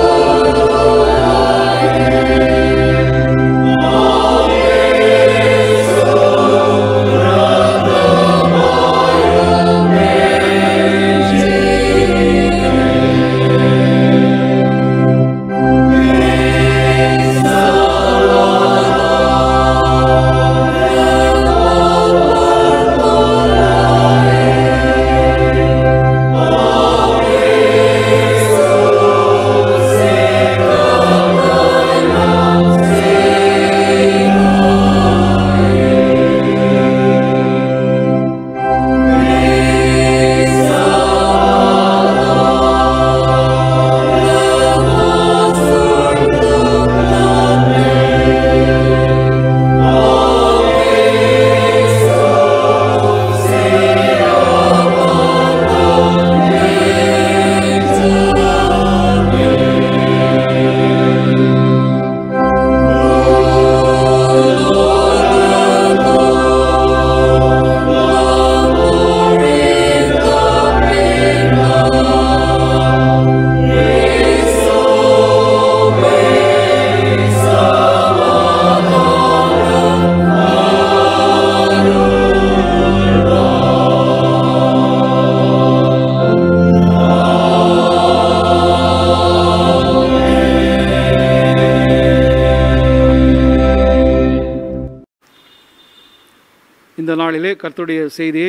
நாளிலே கர்த்தருடைய செய்தியை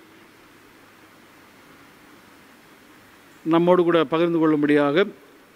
நம்மோடு கூட பகிர்ந்து கொள்ளும்படியாக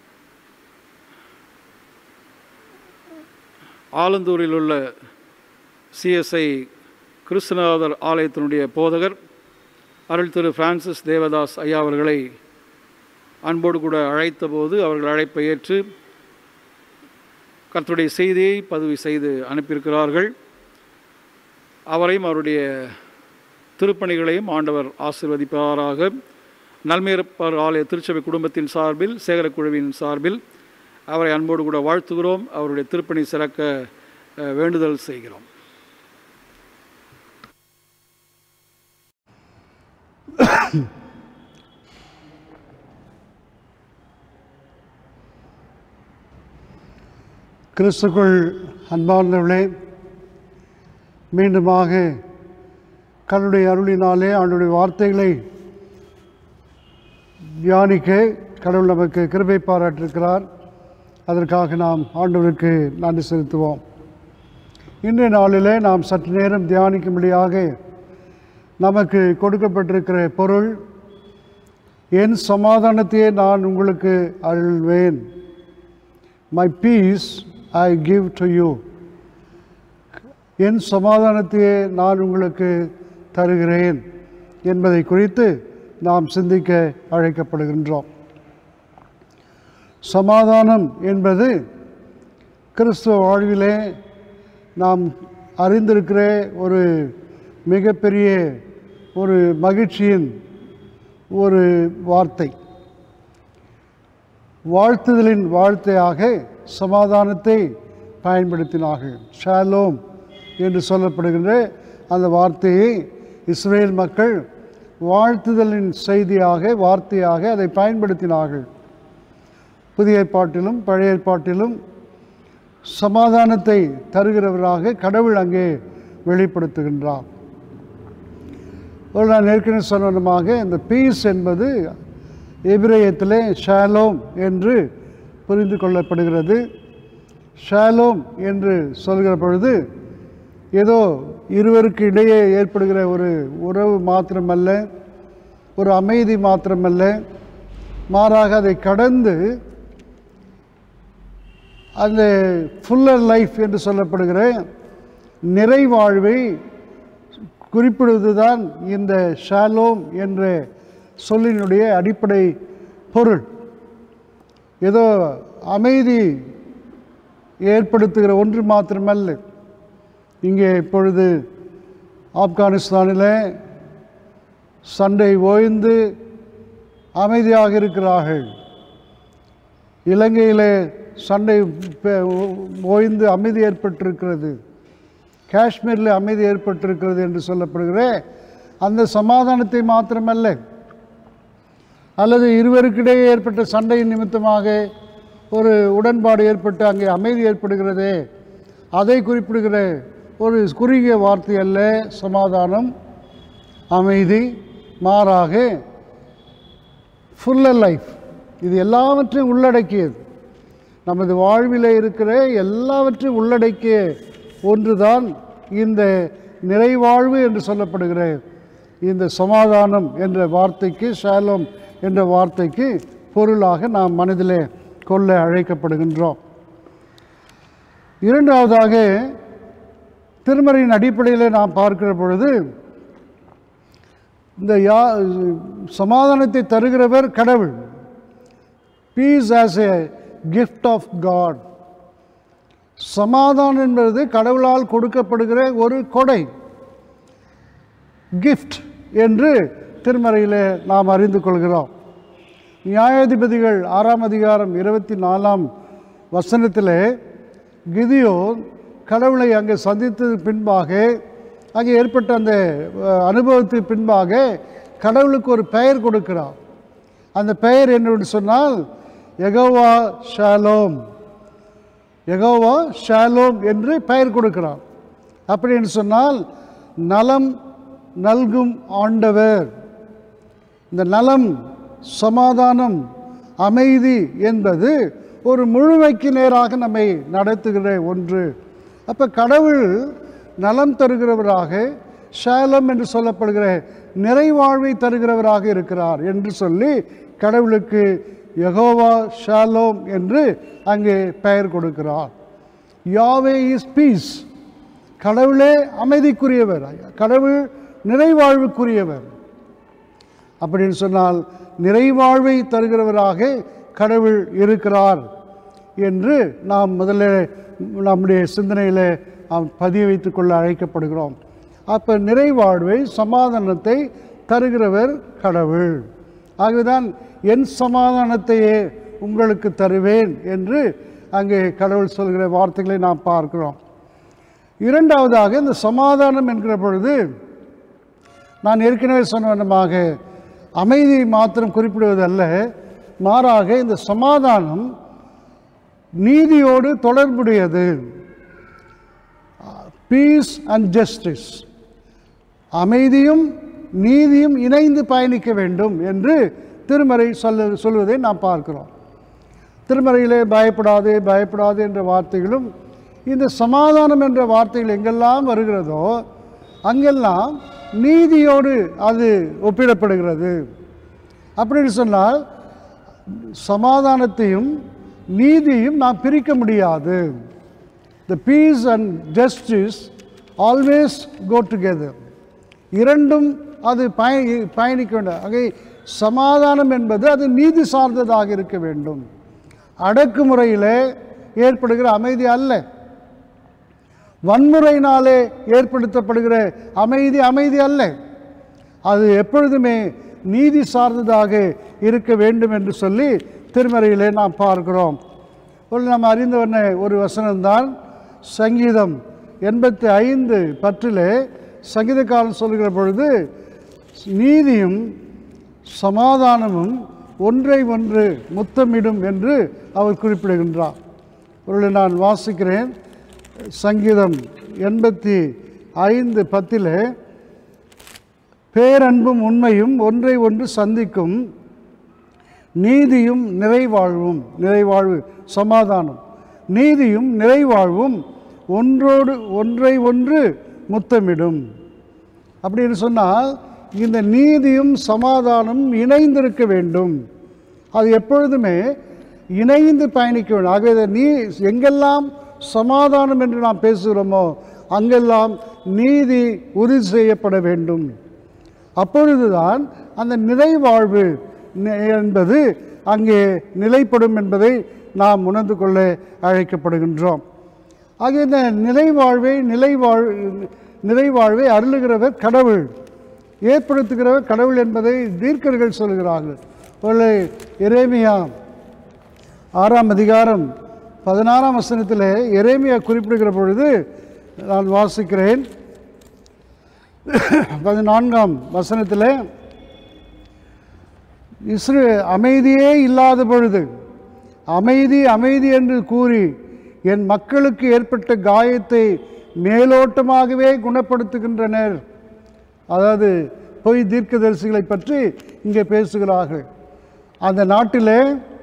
ஆலந்தூரில் உள்ள சிஎஸ்ஐ கிறிஸ்துநாதர் ஆலயத்தினுடைய போதகர் அருள் திரு பிரான்சிஸ் தேவதாஸ் ஐயா அவர்களை அன்போடு கூட அழைத்தபோது அவர்கள் அழைப்பை ஏற்று கர்த்தருடைய செய்தியை பதிவு செய்து அனுப்பியிருக்கிறார்கள் அவரையும் அவருடைய திருப்பணிகளையும் ஆண்டவர் ஆசிர்வதிப்பாராக நல்மேற்பர் ஆலய திருச்சபை குடும்பத்தின் சார்பில் சேகரக்குழுவின் சார்பில் அவரை அன்போடு கூட வாழ்த்துகிறோம் அவருடைய திருப்பணி சிறக்க அஹ், வேண்டுதல் செய்கிறோம் கிறிஸ்துக்குள் அன்பார்ந்தவர்களே மீண்டுமாக கடவுளுடைய அருளினாலே அவனுடைய வார்த்தைகளை தியானிக்க கடவுள் நமக்கு கிருபை பாராட்டிருக்கிறார் அதற்காக நாம் ஆண்டவருக்கு நன்றி செலுத்துவோம் இன்றைய நாளிலே நாம் சற்று நேரம் தியானிக்கும்படியாக நமக்கு கொடுக்கப்பட்டிருக்கிற பொருள் என் சமாதானத்தையே நான் உங்களுக்கு அருள்வேன் my peace I give to you என் சமாதானத்தையே நான் உங்களுக்கு தருகிறேன் என்பதை குறித்து நாம் சிந்திக்க அழைக்கப்படுகின்றோம் சமாதானம் என்பது கிறிஸ்துவ வாழ்விலே நாம் அறிந்திருக்கிற ஒரு மிகப்பெரிய ஒரு மகிழ்ச்சியின் ஒரு வார்த்தை வாழ்த்துதலின் வாழ்த்தையாக சமாதானத்தை பயன்படுத்தினார்கள் ஷாலோம் என்று சொல்லப்படுகின்ற அந்த வார்த்தையை இஸ்ரேல் மக்கள் வாழ்த்துதலின் செய்தியாக வார்த்தையாக அதை பயன்படுத்தினார்கள் புதிய ஏற்பாட்டிலும் பழைய ஏற்பாட்டிலும் சமாதானத்தை தருகிறவராக கடவுள் அங்கே வெளிப்படுத்துகின்றார் ஒரு நான் ஏற்கனவே சொன்னமாக இந்த பீஸ் என்பது எபிரேயத்திலே ஷாலோம் என்று புரிந்து கொள்ளப்படுகிறது ஷாலோம் என்று சொல்கிற பொழுது ஏதோ இருவருக்கு இடையே ஏற்படுகிற ஒரு உறவு மாத்திரமல்ல ஒரு அமைதி மாத்திரமல்ல மாறாக அதை கடந்து அந்த ஃபுல்லர் லைஃப் என்று சொல்லப்படுகிற நிறைவாழ்வை குறிப்பிடுவதுதான் இந்த ஷாலோம் என்ற சொல்லினுடைய அடிப்படை பொருள் ஏதோ அமைதி ஏற்படுத்துகிற ஒன்று மாத்திரமல்ல இங்கே இப்பொழுது ஆப்கானிஸ்தானில் சண்டை ஓய்ந்து அமைதியாக இருக்கிறார்கள் இலங்கையிலே சண்டை பெ- ஓய்ந்து அமைதி ஏற்பட்டிருக்கிறது காஷ்மீரில் அமைதி ஏற்பட்டிருக்கிறது என்று சொல்லப்படுகிற அந்த சமாதானத்தை மாத்திரமல்ல அல்லது இருவருக்கிடையே ஏற்பட்ட சண்டையின் நிமித்தமாக ஒரு உடன்பாடு ஏற்பட்டு அங்கே அமைதி ஏற்படுகிறதே அதை குறிப்பிடுகிற ஒரு குறுகிய வார்த்தை அல்ல சமாதானம் அமைதி மாறாக ஃபுல்லர் லைஃப் இது எல்லாவற்றையும் உள்ளடக்கியது நமது வாழ்விலே இருக்கிற எல்லாவற்றையும் உள்ளடக்கிய ஒன்றுதான் இந்த நிறைவாழ்வு என்று சொல்லப்படுகிற இந்த சமாதானம் என்ற வார்த்தைக்கு ஷாலோம் என்ற வார்த்தைக்கு பொருளாக நாம் மனதிலே கொள்ள அழைக்கப்படுகின்றோம் இரண்டாவதாக திருமறையின் அடிப்படையில் நாம் பார்க்கிற பொழுது இந்த யா சமாதானத்தை தருகிறவர் கடவுள் peace as a gift of God சமாதானம் என்பது கடவுளால் கொடுக்கப்படுகிற ஒரு கொடை கிஃப்ட் என்று திருமறையில் நாம் அறிந்து கொள்கிறோம் நியாயாதிபதிகள் ஆறாம் அதிகாரம் இருபத்தி நாலாம் வசனத்திலே கிதியோன் கடவுளை அங்கே சந்தித்தது பின்பாக அங்கே ஏற்பட்ட அந்த அஹ், அனுபவத்துக்கு பின்பாக கடவுளுக்கு ஒரு பெயர் கொடுக்கிறார் அந்த பெயர் என்னவென்று சொன்னால் யெகோவா ஷாலோம் யெகோவா ஷாலோம் என்று பெயர் கொடுக்கிறார் அப்படி என்று சொன்னால் நலம் நல்கும் ஆண்டவர் இந்த நலம் சமாதானம் அமைதி என்பது ஒரு முழுமைக்கு நேராக நம்மை நடத்துகிற ஒன்று அப்போ கடவுள் நலம் தருகிறவராக ஷாலம் என்று சொல்லப்படுகிற நிறைவாழ்வை தருகிறவராக இருக்கிறார் என்று சொல்லி கடவுளுக்கு யெகோவா ஷாலோம் என்று அங்கே பெயர் கொடுக்கிறார் யாவே இஸ் பீஸ் கடவுளே அமைதிக்குரியவர் கடவுள் நிறைவாழ்வுக்குரியவர் அப்படின்னு சொன்னால் நிறைவாழ்வை தருகிறவராக கடவுள் இருக்கிறார் என்று நாம் முதல்ல நம்முடைய சிந்தனையில் நாம் பதிய வைத்துக் கொள்ள அழைக்கப்படுகிறோம் அப்போ நிறைவாழ்வை சமாதானத்தை தருகிறவர் கடவுள் ஆகவேதான் என் சமாதானத்தையே உங்களுக்கு தருவேன் என்று அங்கே கடவுள் சொல்கிற வார்த்தைகளை நாம் பார்க்கிறோம் இரண்டாவதாக இந்த சமாதானம் என்கிற பொழுது நான் ஏற்கனவே சொன்ன விதமாக அமைதியை மாத்திரம் குறிப்பிடுவதல்ல மாறாக இந்த சமாதானம் நீதியோடு தொடர்புடையது பீஸ் அண்ட் ஜஸ்டிஸ் அமைதியும் நீதியும் இணைந்து பயணிக்க வேண்டும் என்று திருமறை சொல்ல சொல்வதை நாம் பார்க்கிறோம் திருமறையிலே பயப்படாதே பயப்படாதே என்ற வார்த்தைகளும் இந்த சமாதானம் என்ற வார்த்தைகள் எங்கெல்லாம் வருகிறதோ அங்கெல்லாம் நீதியோடு அது ஒப்பிடப்படுகிறது அப்படின்னு சொன்னால் சமாதானத்தையும் நீதியும் நாம் பிரிக்க முடியாது the peace and justice always go together இரண்டும் அது பயணி பயணிக்க வேண்டும் ஆகவே சமாதானம் என்பது அது நீதி சார்ந்ததாக இருக்க வேண்டும் அடக்குமுறையில் ஏற்படுகிற அமைதி அல்ல வன்முறையினாலே ஏற்படுத்தப்படுகிற அமைதி அமைதி அல்ல அது எப்பொழுதுமே நீதி சார்ந்ததாக இருக்க வேண்டும் என்று சொல்லி திருமறையிலே நாம் பார்க்கிறோம் ஒரு நாம் அறிந்தவன ஒரு வசனம்தான் சங்கீதம் எண்பத்தி ஐந்து பற்றிலே சங்கீதக்காரன் சொல்கிற பொழுது நீதியும் சமாதானமும் ஒன்றை ஒன்று முத்தமிடும் என்று அவர் குறிப்பிடுகின்றார் ஒரு நான் வாசிக்கிறேன் சங்கீதம் எண்பத்தி ஐந்து பத்திலே பேரன்பும் உண்மையும் ஒன்றை ஒன்று சந்திக்கும் நீதியும் நிறைவாழ்வும் நிறைவாழ்வு சமாதானம் நீதியும் நிறைவாழ்வும் ஒன்றோடு ஒன்றை ஒன்று முத்தமிடும் அப்படின்னு சொன்னால் இந்த நீதியும் சமாதானமும் இணைந்திருக்க வேண்டும் அது எப்பொழுதுமே இணைந்து பயணிக்க வேண்டும் ஆகவே இதை நீ எங்கெல்லாம் சமாதானம் என்று நாம் பேசுகிறோமோ அங்கெல்லாம் நீதி உறுதி செய்யப்பட வேண்டும் அப்பொழுதுதான் அந்த நிறைவாழ்வு நி- என்பது அங்கே நிலைப்படும் என்பதை நாம் உணர்ந்து கொள்ள அழைக்கப்படுகின்றோம் ஆக இந்த நிலைவாழ்வை நிலைவாழ் நிறைவாழ்வை அருளுகிறவர் கடவுள் ஏற்படுத்துகிறவர் கடவுள் என்பதை தீர்க்கர்கள் சொல்கிறார்கள் ஒரு எரேமியா ஆறாம் அதிகாரம் பதினாறாம் வசனத்தில் எரேமியா குறிப்பிடுகிற பொழுது நான் வாசிக்கிறேன் பதினான்காம் வசனத்தில் இஸ்ரு அமைதியே இல்லாத பொழுது அமைதி அமைதி என்று கூறி என் மக்களுக்கு ஏற்பட்ட காயத்தை மேலோட்டமாகவே குணப்படுத்துகின்றனர் அதாவது பொய் தீர்க்கதரிசிகளை பற்றி இங்கே பேசுகிறார்கள் அந்த நாட்டிலே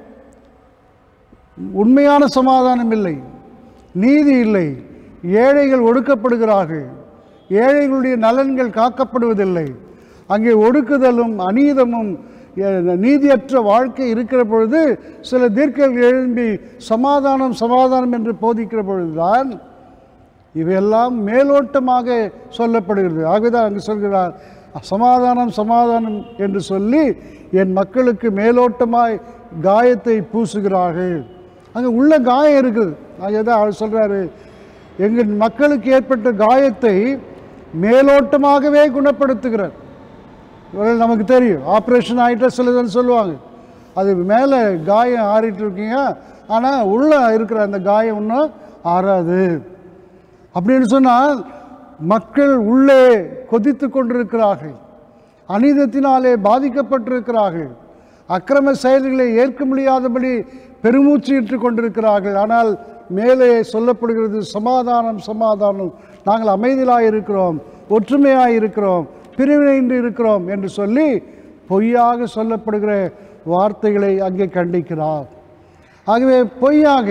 உண்மையான சமாதானம் இல்லை நீதி இல்லை ஏழைகள் ஒடுக்கப்படுகிறார்கள் ஏழைகளுடைய நலன்கள் காக்கப்படுவதில்லை அங்கே ஒடுக்குதலும் அநீதமும் எ- நீதியற்ற வாழ்க்கை இருக்கிற பொழுது சில தீர்க்கர்கள் எழும்பி சமாதானம் சமாதானம் என்று போதிக்கிற பொழுதுதான் இவையெல்லாம் மேலோட்டமாக சொல்லப்படுகிறது ஆகவேதான் அங்கு சொல்கிறார் சமாதானம் சமாதானம் என்று சொல்லி என் மக்களுக்கு மேலோட்டமாய் காயத்தை பூசுகிறார்கள் அங்கே உள்ள காயம் இருக்குது ஆகதான் அவர் சொல்கிறாரு எங்கள் மக்களுக்கு ஏற்பட்ட காயத்தை மேலோட்டமாகவே குணப்படுத்துகிறார் இவர்கள் நமக்கு தெரியும் ஆப்ரேஷன் ஆகிட்ட சிலதுன்னு சொல்லுவாங்க அது மேலே காயம் ஆறிட்டு இருக்கீங்க ஆனால் உள்ளே இருக்கிற அந்த காயம் இன்னும் ஆறாது அப்படின்னு சொன்னால் மக்கள் உள்ளே கொதித்து கொண்டிருக்கிறார்கள் அநீதத்தினாலே பாதிக்கப்பட்டிருக்கிறார்கள் அக்கிரம செயல்களை ஏற்க முடியாதபடி பெருமூச்சிட்டு கொண்டிருக்கிறார்கள் ஆனால் மேலே சொல்லப்படுகிறது சமாதானம் சமாதானம் நாங்கள் அமைதியாக இருக்கிறோம் ஒற்றுமையாக இருக்கிறோம் பிரிவினையின்றி இருக்கிறோம் என்று சொல்லி பொய்யாக சொல்லப்படுகிற வார்த்தைகளை அங்கே கண்டிக்கிறார் ஆகவே பொய்யாக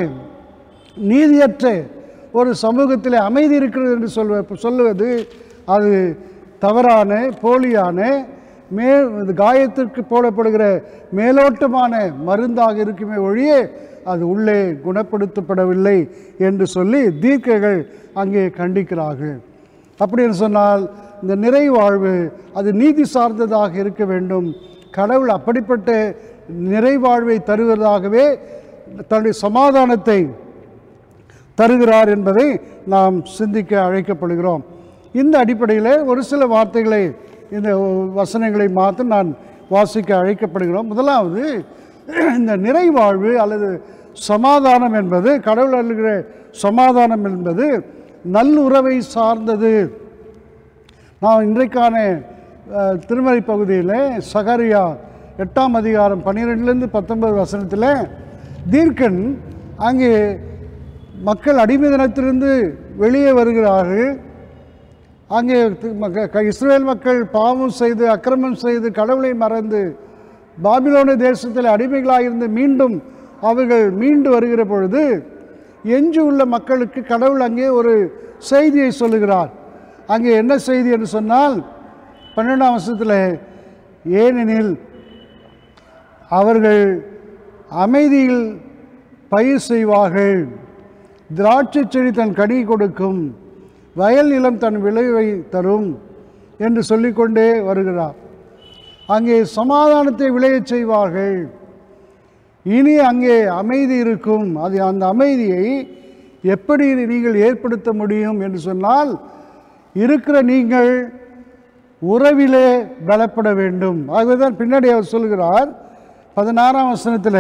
நீதியற்ற ஒரு சமூகத்தில் அமைதி இருக்கிறது என்று சொல்வ சொல்லுவது அது தவறான போலியான மே இது காயத்திற்கு போடப்படுகிற மேலோட்டமான மருந்தாக இருக்குமே ஒழிய அது உள்ளே குணப்படுத்தப்படவில்லை என்று சொல்லி தீர்க்கைகள் அங்கே கண்டிக்கிறார்கள் அப்படின்னு சொன்னால் இந்த நிறைவாழ்வு அது நீதி சார்ந்ததாக இருக்க வேண்டும் கடவுள் அப்படிப்பட்ட நிறைவாழ்வை தருவதாகவே தன்னுடைய சமாதானத்தை தருகிறார் என்பதை நாம் சிந்திக்க அழைக்கப்படுகிறோம் இந்த அடிப்படையில் ஒரு சில வார்த்தைகளை இந்த வசனங்களை மாற்ற நான் வாசிக்க அழைக்கப்படுகிறோம் முதலாவது இந்த நிறைவாழ்வு அல்லது சமாதானம் என்பது கடவுள் அருளுகிற சமாதானம் என்பது நல்லுறவை சார்ந்தது நான் இன்றைக்கான அஹ், திருமறை பகுதியில் சகரியா எட்டாம் அதிகாரம் பன்னிரெண்டுலேருந்து பத்தொன்பது வசனத்தில் தீர்க்கன் அங்கே மக்கள் அடிமை தினத்திலிருந்து வெளியே வருகிறார்கள் அங்கே தி- மக்க- க- இஸ்ரேல் மக்கள் பாவம் செய்து அக்கிரமம் செய்து கடவுளை மறந்து பாபிலோன தேசத்தில் அடிமைகளாக இருந்து மீண்டும் அவர்கள் மீண்டு வருகிற பொழுது எஞ்சி உள்ள மக்களுக்கு கடவுள் அங்கே ஒரு செய்தியை சொல்லுகிறார் அங்கே என்ன செய்தி என்று சொன்னால் பன்னெண்டாம் வருஷத்தில் ஏனெனில் அவர்கள் அமைதியில் பயிர் செய்வார்கள் திராட்சை செடி தன் கனி கொடுக்கும் வயல் நிலம் தன் விளைவை தரும் என்று சொல்லிக்கொண்டே வருகிறார் அங்கே சமாதானத்தை விளையச் செய்வார்கள் இனி அங்கே அமைதி இருக்கும் அது அந்த அமைதியை எப்படி நீங்கள் ஏற்படுத்த முடியும் என்று சொன்னால் இருக்கிற நீங்கள் உறவிலே பலப்பட வேண்டும் ஆகவே தான் பின்னாடி அவர் சொல்கிறார் பதினாறாம் வசனத்தில்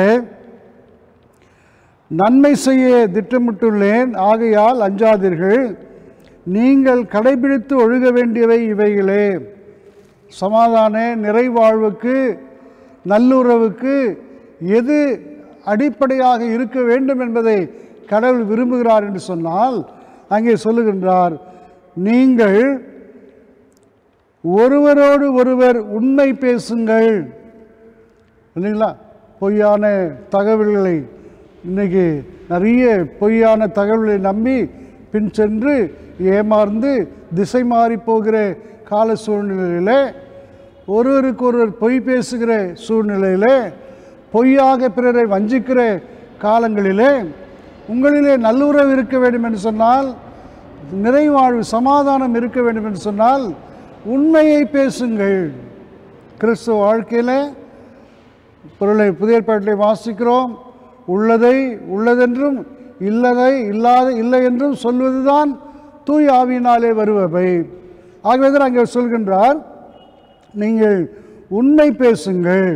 நன்மை செய்ய திட்டமிட்டுள்ளேன் ஆகையால் அஞ்சாதீர்கள் நீங்கள் கடைபிடித்து ஒழுக வேண்டியவை இவைகளே சமாதான நிறைவாழ்வுக்கு நல்லுறவுக்கு எது அடிப்படையாக இருக்க வேண்டும் என்பதை கடவுள் விரும்புகிறார் என்று சொன்னால் அங்கே சொல்லுகின்றார் நீங்கள் ஒருவரோடு ஒருவர் உண்மை பேசுங்கள் இல்லைங்களா பொய்யான தகவல்களை இன்னைக்கு நிறைய பொய்யான தகவல்களை நம்பி பின் சென்று ஏமாந்து திசை மாறி போகிற கால சூழ்நிலையில் ஒருவருக்கு ஒருவர் பொய் பேசுகிற சூழ்நிலையில் பொய்யாக பிறரை வஞ்சிக்கிற காலங்களிலே உங்களிலே நல்லுறவு இருக்க வேண்டும் என்று சொன்னால் நிறைவாழ்வு சமாதானம் இருக்க வேண்டும் என்று சொன்னால் உண்மையை பேசுங்கள் கிறிஸ்துவ வாழ்க்கையில் பொருளை புதிய ஏற்பாட்டிலே வாசிக்கிறோம் உள்ளதை உள்ளதென்றும் இல்லதை இல்லாத இல்லை என்றும் சொல்வதுதான் தூய் ஆவியினாலே வருபவை ஆகவே தான் அங்கே சொல்கின்றார் நீங்கள் உண்மை பேசுங்கள்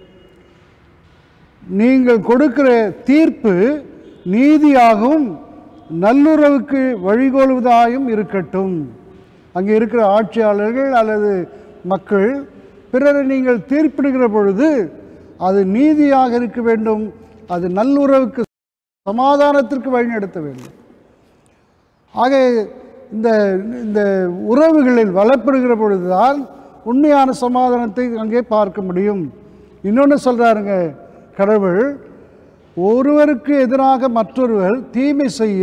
நீங்கள் கொடுக்கிற தீர்ப்பு நீதியாகவும் நல்லுறவுக்கு வழிகோலுவதாயும் இருக்கட்டும் அங்கே இருக்கிற ஆட்சியாளர்கள் அல்லது மக்கள் பிறரை நீங்கள் தீர்ப்பிடுகிற பொழுது அது நீதியாக இருக்க வேண்டும் அது நல்லுறவுக்கு சமாதானத்திற்கு வழிநடத்த வேண்டும் ஆக இந்த இந்த உறவுகளில் வளப்படுகிற பொழுதுதான் உண்மையான சமாதானத்தை அங்கே பார்க்க முடியும் இன்னொன்று சொல்கிறாருங்க கடவுள் ஒருவருக்கு எதிராக மற்றொருவர் தீமை செய்ய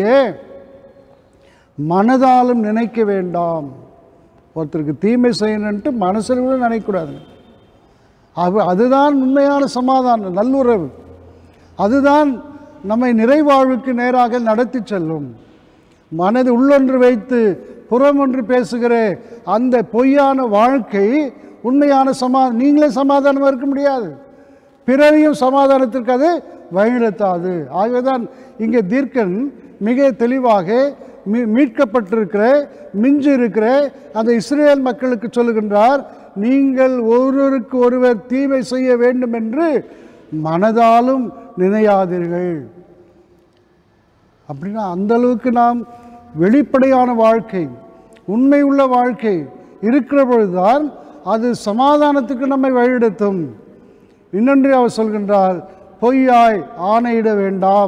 மனதாலும் நினைக்க வேண்டாம் ஒருத்தருக்கு தீமை செய்யணுன்ட்டு மனசில் கூட நினைக்கக்கூடாது அது அதுதான் உண்மையான சமாதானம் நல்லுறவு அதுதான் நம்மை நிறைவாழ்வுக்கு நேராக நடத்தி செல்லும் மனது உள்ளொன்று வைத்து புறம் ஒன்று பேசுகிற அந்த பொய்யான வாழ்க்கை உண்மையான சமா நீங்களே சமாதானமாக இருக்க முடியாது பிறரையும் சமாதானத்திற்கு அது வழிநடத்தாது ஆகவேதான் இங்கே தீர்க்கன் மிக தெளிவாக மீ மீட்கப்பட்டிருக்கிற மிஞ்சி இருக்கிற அந்த இஸ்ரேல் மக்களுக்கு சொல்லுகின்றார் நீங்கள் ஒருவருக்கு ஒருவர் தீமை செய்ய வேண்டும் என்று மனதாலும் நினையாதீர்கள் அப்படின்னா அந்த அளவுக்கு நாம் வெளிப்படையான வாழ்க்கை உண்மை உள்ள வாழ்க்கை இருக்கிற பொழுதுதான் அது சமாதானத்துக்கு நம்மை வழிநடத்தும் இன்னொன்று அவர் சொல்கின்றார் பொய்யாய் ஆணையிட வேண்டாம்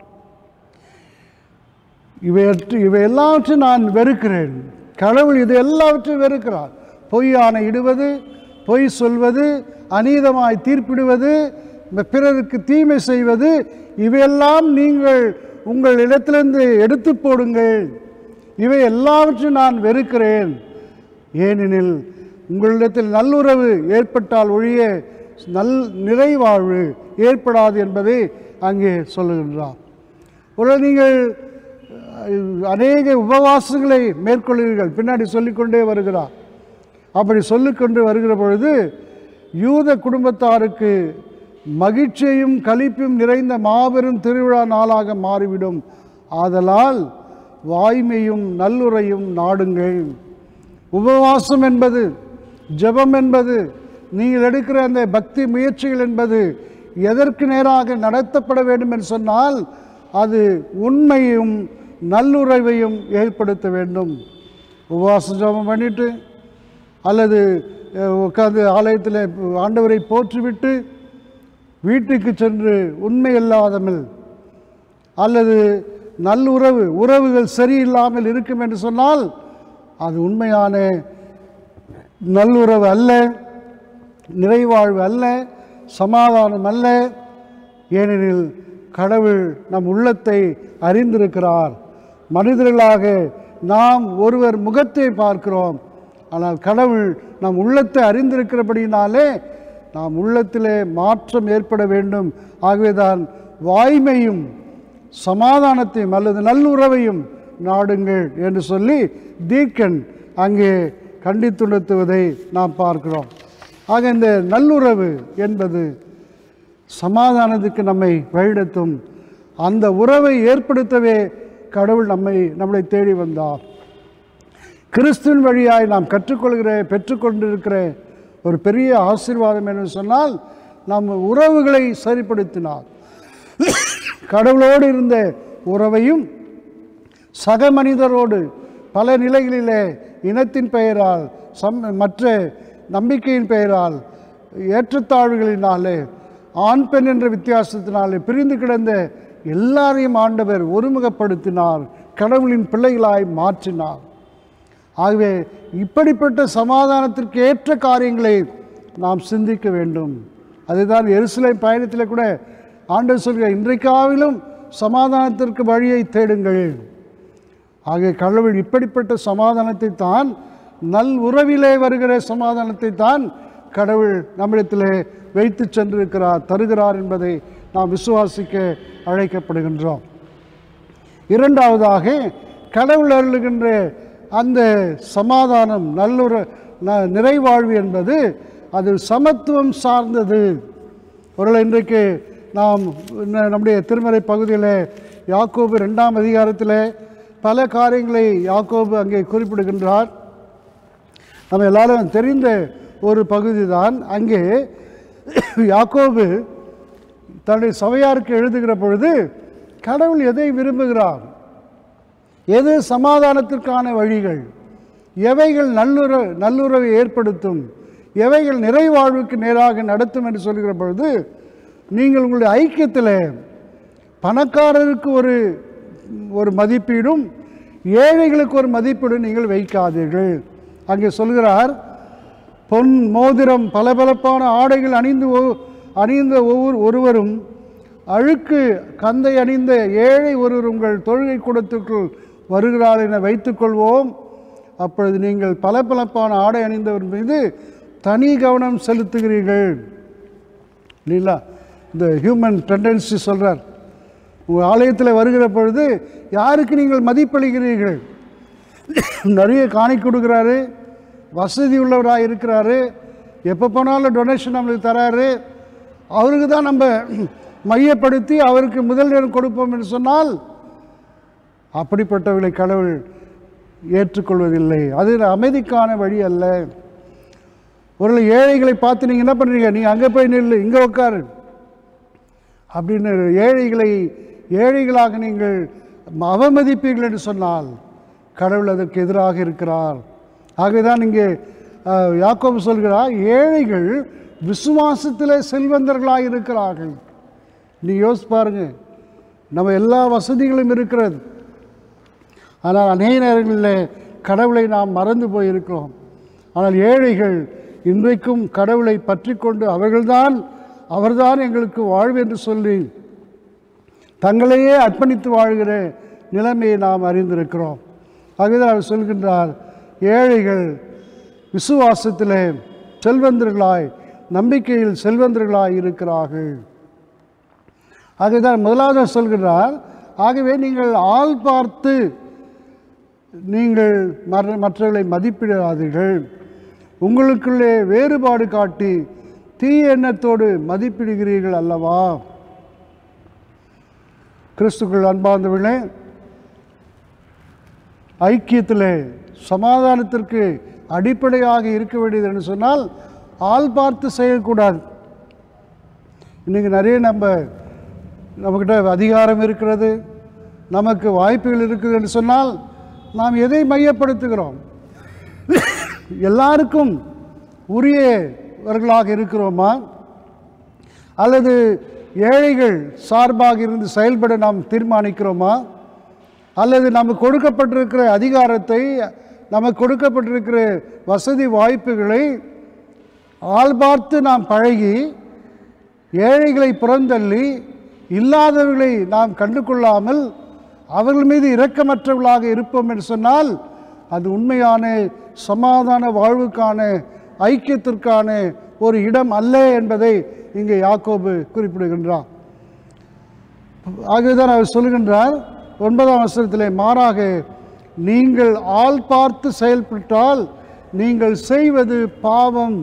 இவையற்று இவை எல்லாவற்றையும் நான் வெறுக்கிறேன் கடவுள் இது எல்லாவற்றையும் வெறுக்கிறார் பொய் ஆணையிடுவது பொய் சொல்வது அநீதமாய் தீர்ப்பிடுவது பிறருக்கு தீமை செய்வது இவையெல்லாம் நீங்கள் உங்கள் இடத்திலிருந்து எடுத்து போடுங்கள் இவை எல்லாவற்றையும் நான் வெறுக்கிறேன் ஏனெனில் உங்களிடத்தில் நல்லுறவு ஏற்பட்டால் ஒழிய நல் நிறைவாழ்வு ஏற்படாது என்பதை அங்கே சொல்லுகின்றார் ஒரு நீங்கள் அஹ், அநேக உபவாசங்களை மேற்கொள்கிறீர்கள் பின்னாடி சொல்லிக்கொண்டே வருகிறார் அப்படி சொல்லிக்கொண்டு வருகிற பொழுது யூத குடும்பத்தாருக்கு மகிழ்ச்சியும் களிப்பும் நிறைந்த மாபெரும் திருவிழா நாளாக மாறிவிடும் ஆதலால் வாய்மையும் நல்லுறையும் நாடுங்கள் உபவாசம் என்பது ஜெபம் என்பது நீங்கள் எடுக்கிற அந்த பக்தி முயற்சிகள் என்பது எதற்கு நேராக நடத்தப்பட வேண்டும் என்று சொன்னால் அது உண்மையும் நல்லுறவையும் ஏற்படுத்த வேண்டும் உபவாச ஜெபம் பண்ணிட்டு அல்லது அஹ், உட்கார்ந்து ஆலயத்தில் ஆண்டவரை போற்றிவிட்டு வீட்டுக்கு சென்று உண்மை இல்லாதமல் அல்லது நல்லுறவு உறவுகள் சரியில்லாமல் இருக்கும் என்று சொன்னால் அது உண்மையான நல்லுறவு அல்ல நிறைவாழ்வு அல்ல சமாதானம் அல்ல ஏனெனில் கடவுள் நம் உள்ளத்தை அறிந்திருக்கிறார் மனிதர்களாக நாம் ஒருவர் முகத்தை பார்க்கிறோம் ஆனால் கடவுள் நம் உள்ளத்தை அறிந்திருக்கிறபடினாலே நாம் உள்ளத்திலே மாற்றம் ஏற்பட வேண்டும் ஆகவேதான் வாய்மையும் சமாதானத்தையும் அல்லது நல்லுறவையும் நாடுங்கள் என்று சொல்லி தீக்கன் அங்கே கண்டித்துணர்த்துவதை நாம் பார்க்கிறோம் ஆக இந்த நல்லுறவு என்பது சமாதானத்துக்கு நம்மை வழிநடத்தும் அந்த உறவை ஏற்படுத்தவே கடவுள் நம்மை நம்மளை தேடி வந்தார் கிறிஸ்துவின் வழியாய் நாம் கற்றுக்கொள்கிற பெற்றுக்கொண்டிருக்கிற ஒரு பெரிய ஆசீர்வாதம் என்று சொன்னால் நம் உறவுகளை சரிப்படுத்தினார் கடவுளோடு இருந்த உறவையும் சக மனிதரோடு பல நிலைகளிலே இனத்தின் பெயரால் சம் மற்ற நம்பிக்கையின் பெயரால் ஏற்றத்தாழ்வுகளினாலே ஆண் பெண் என்ற வித்தியாசத்தினாலே பிரிந்து கிடந்த எல்லாரையும் ஆண்டவர் ஒருமுகப்படுத்தினார் கடவுளின் பிள்ளைகளாய் மாற்றினார் ஆகவே இப்படிப்பட்ட சமாதானத்திற்கு ஏற்ற காரியங்களை நாம் சிந்திக்க வேண்டும் அதுதான் எருசலேம் பயணத்தில் கூட ஆண்டவர் சொல்கிற இன்றைக்காவிலும் சமாதானத்திற்கு வழியை தேடுங்கள் ஆகிய கடவுள் இப்படிப்பட்ட சமாதானத்தை தான் நல் உறவிலே வருகிற சமாதானத்தை தான் கடவுள் நம்மிடத்திலே வைத்து சென்றிருக்கிறார் தருகிறார் என்பதை நாம் விசுவாசிக்க அழைக்கப்படுகின்றோம் இரண்டாவதாக கடவுள் அருளுகின்ற அந்த சமாதானம் நல்லுற ந- நிறைவாழ்வு என்பது அது சமத்துவம் சார்ந்தது ஒருவேளை இன்றைக்கு நாம் ந- நம்முடைய திருமறை பகுதியில் யாக்கோபு ரெண்டாம் அதிகாரத்தில் பல காரியங்களை யாக்கோபு அங்கே குறிப்பிடுகின்றார் நம்ம எல்லாரும் தெரிந்த ஒரு பகுதி தான் அங்கே யாக்கோபு தன்னுடைய சபையாருக்கு எழுதுகிற பொழுது கடவுள் எதை விரும்புகிறார் எது சமாதானத்திற்கான வழிகள் எவைகள் நல்லுற நல்லுறவை ஏற்படுத்தும் எவைகள் நிறைவாழ்வுக்கு நேராக நடத்தும் என்று சொல்கிற பொழுது நீங்கள் உங்களுடைய ஐக்கியத்தில் பணக்காரருக்கு ஒரு ஒரு மதிப்பீடும் ஏழைகளுக்கு ஒரு மதிப்பீடும் நீங்கள் வைக்காதீர்கள் அங்கே சொல்கிறார் பொன் மோதிரம் பளபளப்பான ஆடைகள் அணிந்து ஒ- அணிந்த ஒவ்வொரு ஒருவரும் அழுக்கு கந்தை அணிந்த ஏழை ஒருவர் உங்கள் தொழுகை கூடத்திற்குள் வருகிறார் என வைத்துக்கொள்வோம் அப்பொழுது நீங்கள் பளபளப்பான ஆடை அணிந்தவர் மீது தனி கவனம் செலுத்துகிறீர்கள் இல்லைங்களா இந்த ஹியூமன் டெண்டன்சி சொல்கிறார் உங்கள் ஆலயத்தில் வருகிற பொழுது யாருக்கு நீங்கள் மதிப்பளிக்கிறீர்கள் நிறைய காணி கொடுக்குறாரு வசதி உள்ளவராக இருக்கிறாரு எப்போ போனாலும் டொனேஷன் நம்மளுக்கு தராரு அவருக்கு தான் நம்ம மையப்படுத்தி அவருக்கு முதல் நேரம் கொடுப்போம் என்று சொன்னால் அப்படிப்பட்டவர்களை கடவுள் ஏற்றுக்கொள்வதில்லை அது அமைதிக்கான வழி அல்ல ஒரு ஏழைகளை பார்த்து நீங்கள் என்ன பண்ணுறீங்க நீங்கள் அங்கே போய் நில்லு இங்கே உட்காரு அப்படின்னு ஏழைகளை ஏழைகளாக நீங்கள் அவமதிப்பீர்கள் என்று சொன்னால் கடவுள் அதற்கு எதிராக இருக்கிறார் ஆகவேதான் இங்கே அஹ், யாக்கோபு சொல்கிறார் ஏழைகள் விசுவாசத்தில் செல்வந்தர்களாக இருக்கிறார்கள் நீ யோசிச்சு பாருங்க நம்ம எல்லா வசதிகளும் இருக்கிறது ஆனால் அநேக நேரங்களில் கடவுளை நாம் மறந்து போயிருக்கிறோம் ஆனால் ஏழைகள் இன்றைக்கும் கடவுளை பற்றி கொண்டு அவர்கள்தான் அவர்தான் எங்களுக்கு வாழ்வு என்று சொல்லி தங்களையே அர்ப்பணித்து வாழ்கிற நிலைமையை நாம் அறிந்திருக்கிறோம் ஆகவே அவர் சொல்கின்றார் ஏழைகள் விசுவாசத்திலே செல்வந்தர்களாய் நம்பிக்கையில் செல்வந்தர்களாய் இருக்கிறார்கள் ஆகவேதான் முதலாவது சொல்கிறார் ஆகவே நீங்கள் ஆள் பார்த்து நீங்கள் மற மற்றவர்களை மதிப்பிடாதீர்கள் உங்களுக்குள்ளே வேறுபாடு காட்டி தீய எண்ணத்தோடு மதிப்பிடுகிறீர்கள் அல்லவா கிறிஸ்துக்கள் அன்பார்ந்தவர்களே ஐக்கியத்திலே சமாதானத்திற்கு அடிப்படையாக இருக்க வேண்டியது என்று சொன்னால் ஆள் பார்த்து செய்யக்கூடாது இன்றைக்கி நிறைய நம்ம நம்மக்கிட்ட அதிகாரம் இருக்கிறது நமக்கு வாய்ப்புகள் இருக்குது என்று சொன்னால் நாம் எதை மையப்படுத்துகிறோம் எல்லாருக்கும் உரியவர்களாக இருக்கிறோமா அல்லது ஏழைகள் சார்பாக இருந்து செயல்பட நாம் தீர்மானிக்கிறோமா அல்லது நமக்கு கொடுக்கப்பட்டிருக்கிற அதிகாரத்தை நமக்கு கொடுக்கப்பட்டிருக்கிற வசதி வாய்ப்புகளை ஆள் பார்த்து நாம் பழகி ஏழைகளை புறந்தள்ளி இல்லாதவர்களை நாம் கண்டு கொள்ளாமல் அவர்கள் மீது இரக்கமற்றவர்களாக இருப்போம் என்று சொன்னால் அது உண்மையான சமாதான வாழ்வுக்கான ஐக்கியத்திற்கான ஒரு இடம் அல்ல என்பதை இங்கே யாக்கோபு குறிப்பிடுகின்றார் ஆகவேதான் அவர் சொல்லுகின்றார் ஒன்பதாம் வசனத்திலே மாறாக நீங்கள் ஆள் பார்த்து செயல்பட்டால் நீங்கள் செய்வது பாவம்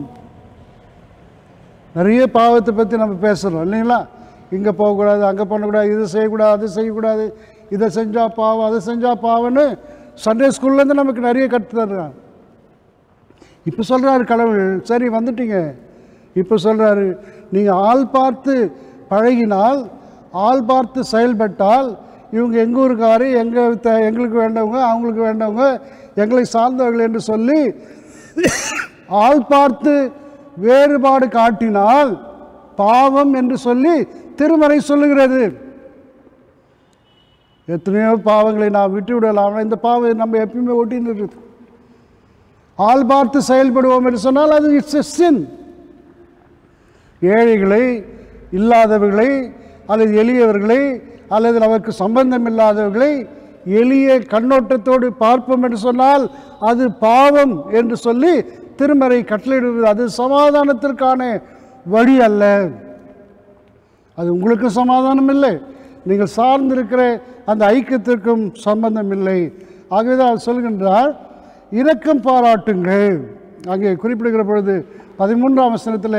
நிறைய பாவத்தை பற்றி நம்ம பேசுகிறோம் இல்லைங்களா இங்கே போகக்கூடாது அங்கே பண்ணக்கூடாது இது செய்யக்கூடாது அது செய்யக்கூடாது இதை செஞ்சால் பாவம் அதை செஞ்சால் பாவம்னு சண்டே ஸ்கூல்லேருந்து நமக்கு நிறைய கற்று தர்றாங்க இப்போ சொல்கிறாரு கடவுள் சரி வந்துட்டீங்க இப்போ சொல்கிறாரு நீங்கள் ஆள் பார்த்து பழகினால் ஆள் பார்த்து செயல்பட்டால் இவங்க எங்கள் ஊருக்காரு எங்கள் த எங்களுக்கு வேண்டவங்க அவங்களுக்கு வேண்டவங்க எங்களை சார்ந்தவர்கள் என்று சொல்லி ஆள் பார்த்து வேறுபாடு காட்டினால் பாவம் என்று சொல்லி திருமறை சொல்லுகிறது எத்தனையோ பாவங்களை நாம் விட்டு விடலாம் இந்த பாவம் நம்ம எப்பயுமே ஒட்டின்னு இருக்குது ஆள் பார்த்து செயல்படுவோம் என்று சொன்னால் அது இட்ஸ் எ சின் ஏழைகளை இல்லாதவர்களை அல்லது எளியவர்களை அல்லது நமக்கு சம்பந்தம் இல்லாதவர்களை எளிய கண்ணோட்டத்தோடு பார்ப்போம் என்று சொன்னால் அது பாவம் என்று சொல்லி திருமறை கட்டளையிடுவது அது சமாதானத்திற்கான வழி அல்ல அது உங்களுக்கும் சமாதானம் இல்லை நீங்கள் சார்ந்திருக்கிற அந்த ஐக்கியத்திற்கும் சம்பந்தம் இல்லை ஆகவே தான் அவர் சொல்கின்றார் இரக்கம் பாராட்டுங்கள் அங்கே குறிப்பிடுகிற பொழுது பதிமூன்றாம் வசனத்தில்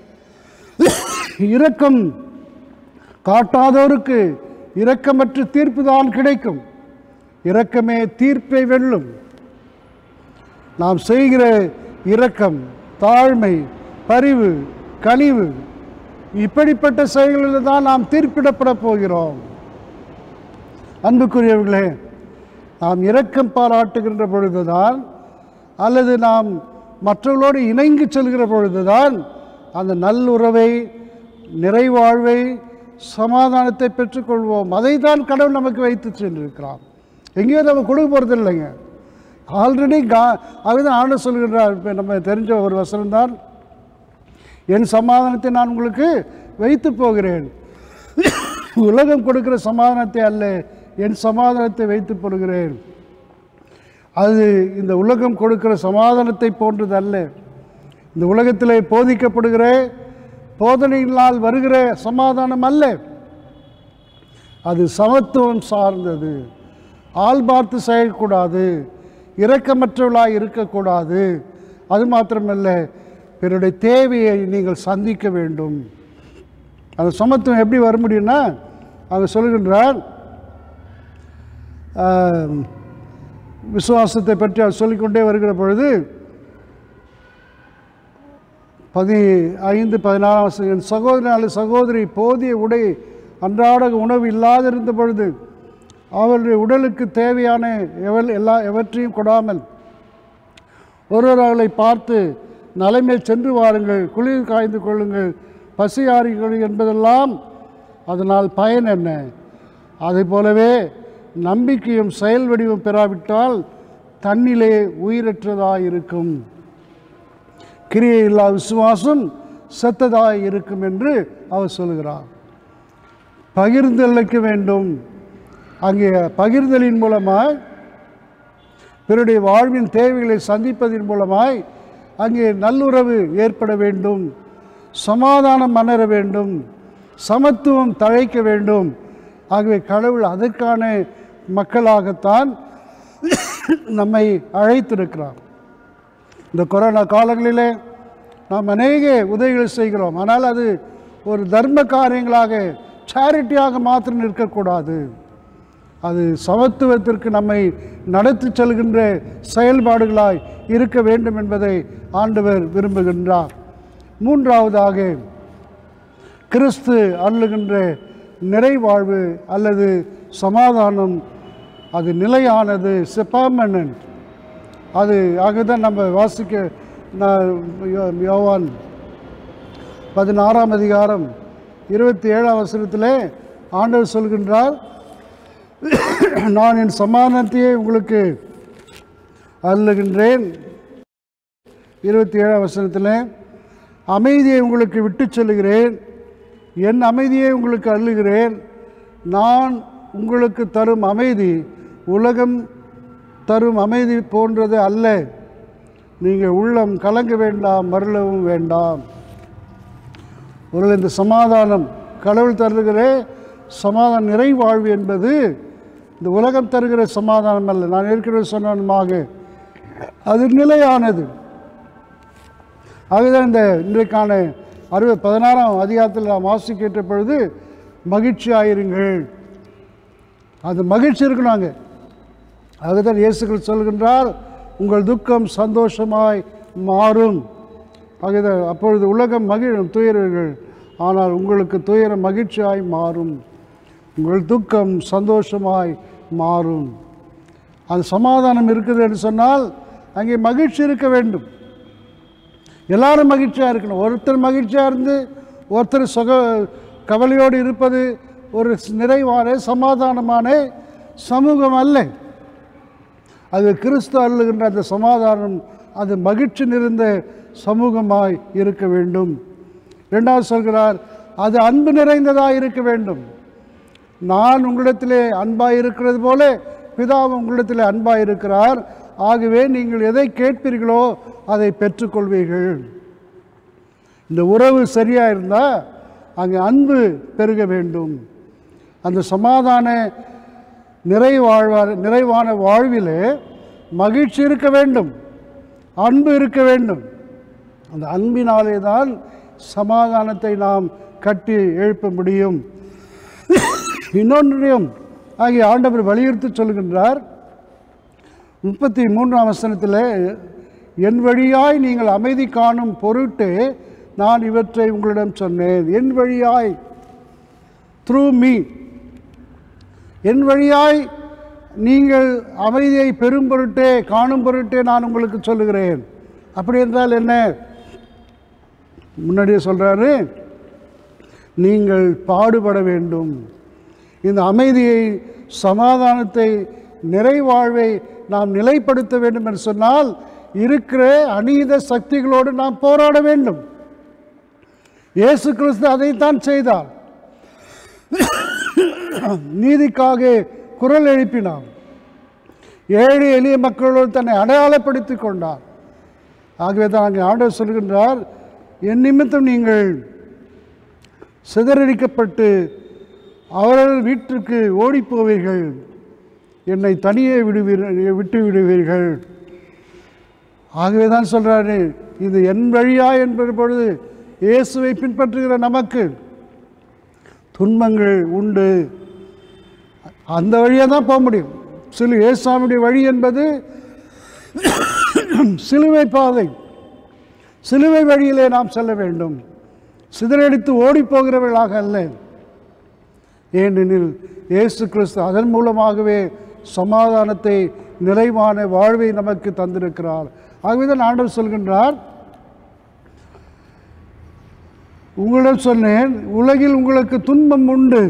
இரக்கம் காட்டாதோருக்கு இரக்கமற்ற தீர்ப்பு தான் கிடைக்கும் இரக்கமே தீர்ப்பை வெல்லும் நாம் செய்கிற இரக்கம் தாழ்மை பரிவு கனிவு இப்படிப்பட்ட செயல்களில் தான் நாம் தீர்ப்பிடப்பட போகிறோம் அன்புக்குரியவர்களே நாம் இரக்கம் பாராட்டுகின்ற பொழுதுதான் அல்லது நாம் மற்றவர்களோடு இணைந்து செல்கிற பொழுதுதான் அந்த நல்லுறவை நிறைவாழ்வை சமாதானத்தை பெற்றுக்கொள்வோம் அதை தான் கடவுள் நமக்கு வைத்து சென்றிருக்கிறான் எங்கேயோ நம்ம கொடுக்க போகிறது இல்லைங்க ஆல்ரெடி கா அதுதான் ஆண்டு சொல்கின்றார் இப்போ நம்ம தெரிஞ்ச ஒரு வசனம் தான் என் சமாதானத்தை நான் உங்களுக்கு வைத்து போகிறேன் உலகம் கொடுக்கிற சமாதானத்தை அல்ல என் சமாதானத்தை வைத்து போகிறேன் அது இந்த உலகம் கொடுக்கிற சமாதானத்தை போன்றது அல்ல இந்த உலகத்திலே போதிக்கப்படுகிற போதனையினால் வருகிற சமாதானம் அல்ல அது சமத்துவம் சார்ந்தது ஆள் பார்த்து செய்யக்கூடாது இரக்கமற்றவர்களாக இருக்கக்கூடாது அது மாத்திரமல்ல பிறருடைய தேவையை நீங்கள் சந்திக்க வேண்டும் அந்த சமத்துவம் எப்படி வர முடியும்னா அங்கே சொல்கின்றார் ஆம், விசுவாசத்தை பற்றி அவர் சொல்லிக்கொண்டே வருகிற பொழுது பதி ஐந்து பதினாறாம் வசனம், என் சகோதரன் அல்லது சகோதரி போதிய உடை அன்றாட உணவு இல்லாதிருந்த பொழுது அவருடைய உடலுக்கு தேவையான எவல் எல்லா எவற்றையும் கொடாமல் ஒருவர் அவளை பார்த்து நலைமேல் சென்று வாருங்கள் குளிர் காய்ந்து கொள்ளுங்கள் பசியாறுகள் என்பதெல்லாம் அதனால் பயன் என்ன அதை போலவே நம்பிக்கையும் செயல் வடிவம் பெறாவிட்டால் தன்னிலே உயிரற்றதாய் இருக்கும் கிரியை இல்லா விசுவாசம் செத்ததாய் இருக்கும் என்று அவர் சொல்கிறார் பகிர்ந்தளிக்க வேண்டும் அங்கே பகிர்தலின் மூலமாய் பிறருடைய வாழ்வின் தேவைகளை சந்திப்பதன் மூலமாய் அங்கே நல்லுறவு ஏற்பட வேண்டும் சமாதானம் மலர வேண்டும் சமத்துவம் தழைக்க வேண்டும் ஆகவே கடவுள் அதற்கான மக்களாகத்தான் நம்மை அழைத்திருக்கிறார் இந்த கொரோனா காலங்களிலே நாம் அநேக உதவிகளை செய்கிறோம் ஆனால் அது ஒரு தர்ம காரியங்களாக சேரிட்டியாக மாத்திரம் நிற்கக்கூடாது அது சமத்துவத்திற்கு நம்மை நடத்தி செல்கின்ற செயல்பாடுகளாய் இருக்க வேண்டும் என்பதை ஆண்டவர் விரும்புகின்றார் மூன்றாவதாக கிறிஸ்து அருளுகின்ற நிறைவாழ்வு அல்லது சமாதானம் அது நிலையானது செப்பாமனன் அது ஆகதான் நம்ம வாசிக்க நான் யோ- யோவான் பதினாறாம் அதிகாரம் இருபத்தி ஏழாம் வசனத்திலே ஆண்டவர் சொல்கின்றார் நான் என் சமாதானத்தையே உங்களுக்கு அருளுகின்றேன் இருபத்தி ஏழாம் வசனத்தில் அமைதியை உங்களுக்கு விட்டுச் செல்லுகிறேன் என் அமைதியை உங்களுக்கு அருளுகிறேன் நான் உங்களுக்கு தரும் அமைதி உலகம் தரும் அமைதி போன்றது அல்ல நீங்கள் உள்ளம் கலங்க வேண்டாம் மருளவும் வேண்டாம் ஒரு இந்த சமாதானம் கடவுள் தருகிற சமாதான நிறைவாழ்வு என்பது இந்த உலகம் தருகிற சமாதானம் அல்ல நான் ஏற்கனவே சொன்னமாக அது நிலையானது ஆகவே இந்த இன்றைக்கான அறுபது பதினாறாம் அதிகாரத்தில் நாம் வாசிக்கின்ற பொழுது மகிழ்ச்சியாயிருங்கள் அது மகிழ்ச்சி இருக்கணும் அங்கே அதுதான் இயேசுக்கள் சொல்கின்றார் உங்கள் துக்கம் சந்தோஷமாய் மாறும் ஆகவே அப்பொழுது உலகம் மகிழும் துயர்கள் ஆனால் உங்களுக்கு துயரம் மகிழ்ச்சியாய் மாறும் உங்கள் துக்கம் சந்தோஷமாய் மாறும் அது சமாதானம் இருக்குது என்று சொன்னால் அங்கே மகிழ்ச்சி இருக்க வேண்டும் எல்லாரும் மகிழ்ச்சியாக இருக்கணும் ஒருத்தர் மகிழ்ச்சியாக இருந்து ஒருத்தர் சுக கவலையோடு இருப்பது ஒரு நிறைவான சமாதானமான சமூகம் அல்ல அது கிறிஸ்து அருளுகின்ற அந்த சமாதானம் அது மகிழ்ச்சி நிறைந்த சமூகமாய் இருக்க வேண்டும் இரண்டாவது சொல்கிறார் அது அன்பு நிறைந்ததாக இருக்க வேண்டும் நான் உங்களிடத்திலே அன்பாய் இருக்கிறது போல பிதாவும் உங்களிடத்திலே அன்பாய் இருக்கிறார் ஆகவே நீங்கள் எதை கேட்பீர்களோ அதை பெற்றுக்கொள்வீர்கள் இந்த உறவு சரியாக இருந்தால் அங்கே அன்பு பெருக வேண்டும் அந்த சமாதான நிறைவாழ்வ நிறைவான வாழ்விலே மகிழ்ச்சி இருக்க வேண்டும் அன்பு இருக்க வேண்டும் அந்த அன்பினாலே தான் சமாதானத்தை நாம் கட்டி எழுப்ப முடியும் இன்னொன்றையும் ஆகிய ஆண்டவர் வலியுறுத்தி சொல்கின்றார் முப்பத்தி மூன்றாம் வசனத்தில் என் வழியாய் நீங்கள் அமைதி காணும் பொருட்டு நான் இவற்றை உங்களிடம் சொன்னேன் என் வழியாய் த்ரூ மீ என் வழியாய் நீங்கள் அமைதியை பெரும் பொருட்டே காணும் பொருட்டே நான் உங்களுக்கு சொல்லுகிறேன் அப்படி என்றால் என்ன முன்னாடியே சொல்கிறாரு நீங்கள் பாடுபட வேண்டும் இந்த அமைதியை சமாதானத்தை நிறைவாழ்வை நாம் நிலைப்படுத்த வேண்டும் என்று சொன்னால் இருக்கிற அநீத சக்திகளோடு நாம் போராட வேண்டும் இயேசு கிறிஸ்து அதைத்தான் செய்தார் நீதிக்காக குரல் எழுப்பினான் ஏழை எளிய மக்களோடு தன்னை அடையாளப்படுத்திக் கொண்டார் ஆகவே தான் அங்கே ஆண்டவர் சொல்கின்றார் என் நிமித்தம் நீங்கள் சிதறடிக்கப்பட்டு அவர்கள் வீட்டிற்கு ஓடிப் போவீர்கள் என்னை தனியே விடுவீர்கள் விட்டு விடுவீர்கள் ஆகவே தான் சொல்கிறாரு இது என் வழியா என்பது பொழுது இயேசுவை பின்பற்றுகிற நமக்கு துன்பங்கள் உண்டு அந்த வழியாக தான் போக முடியும் சிலு இயேசாமியுடைய வழி என்பது சிலுவை பாதை சிலுவை வழியிலே நாம் செல்ல வேண்டும் சிதறடித்து ஓடிப் போகிறவர்களாக அல்ல ஏனெனில் இயேசு கிறிஸ்து அதன் மூலமாகவே சமாதானத்தை நிறைவான வாழ்வை நமக்கு தந்திருக்கிறார் ஆகவே தான் ஆண்டவர் சொல்கின்றார் உங்களிடம் சொன்னேன் உலகில் உங்களுக்கு துன்பம் உண்டு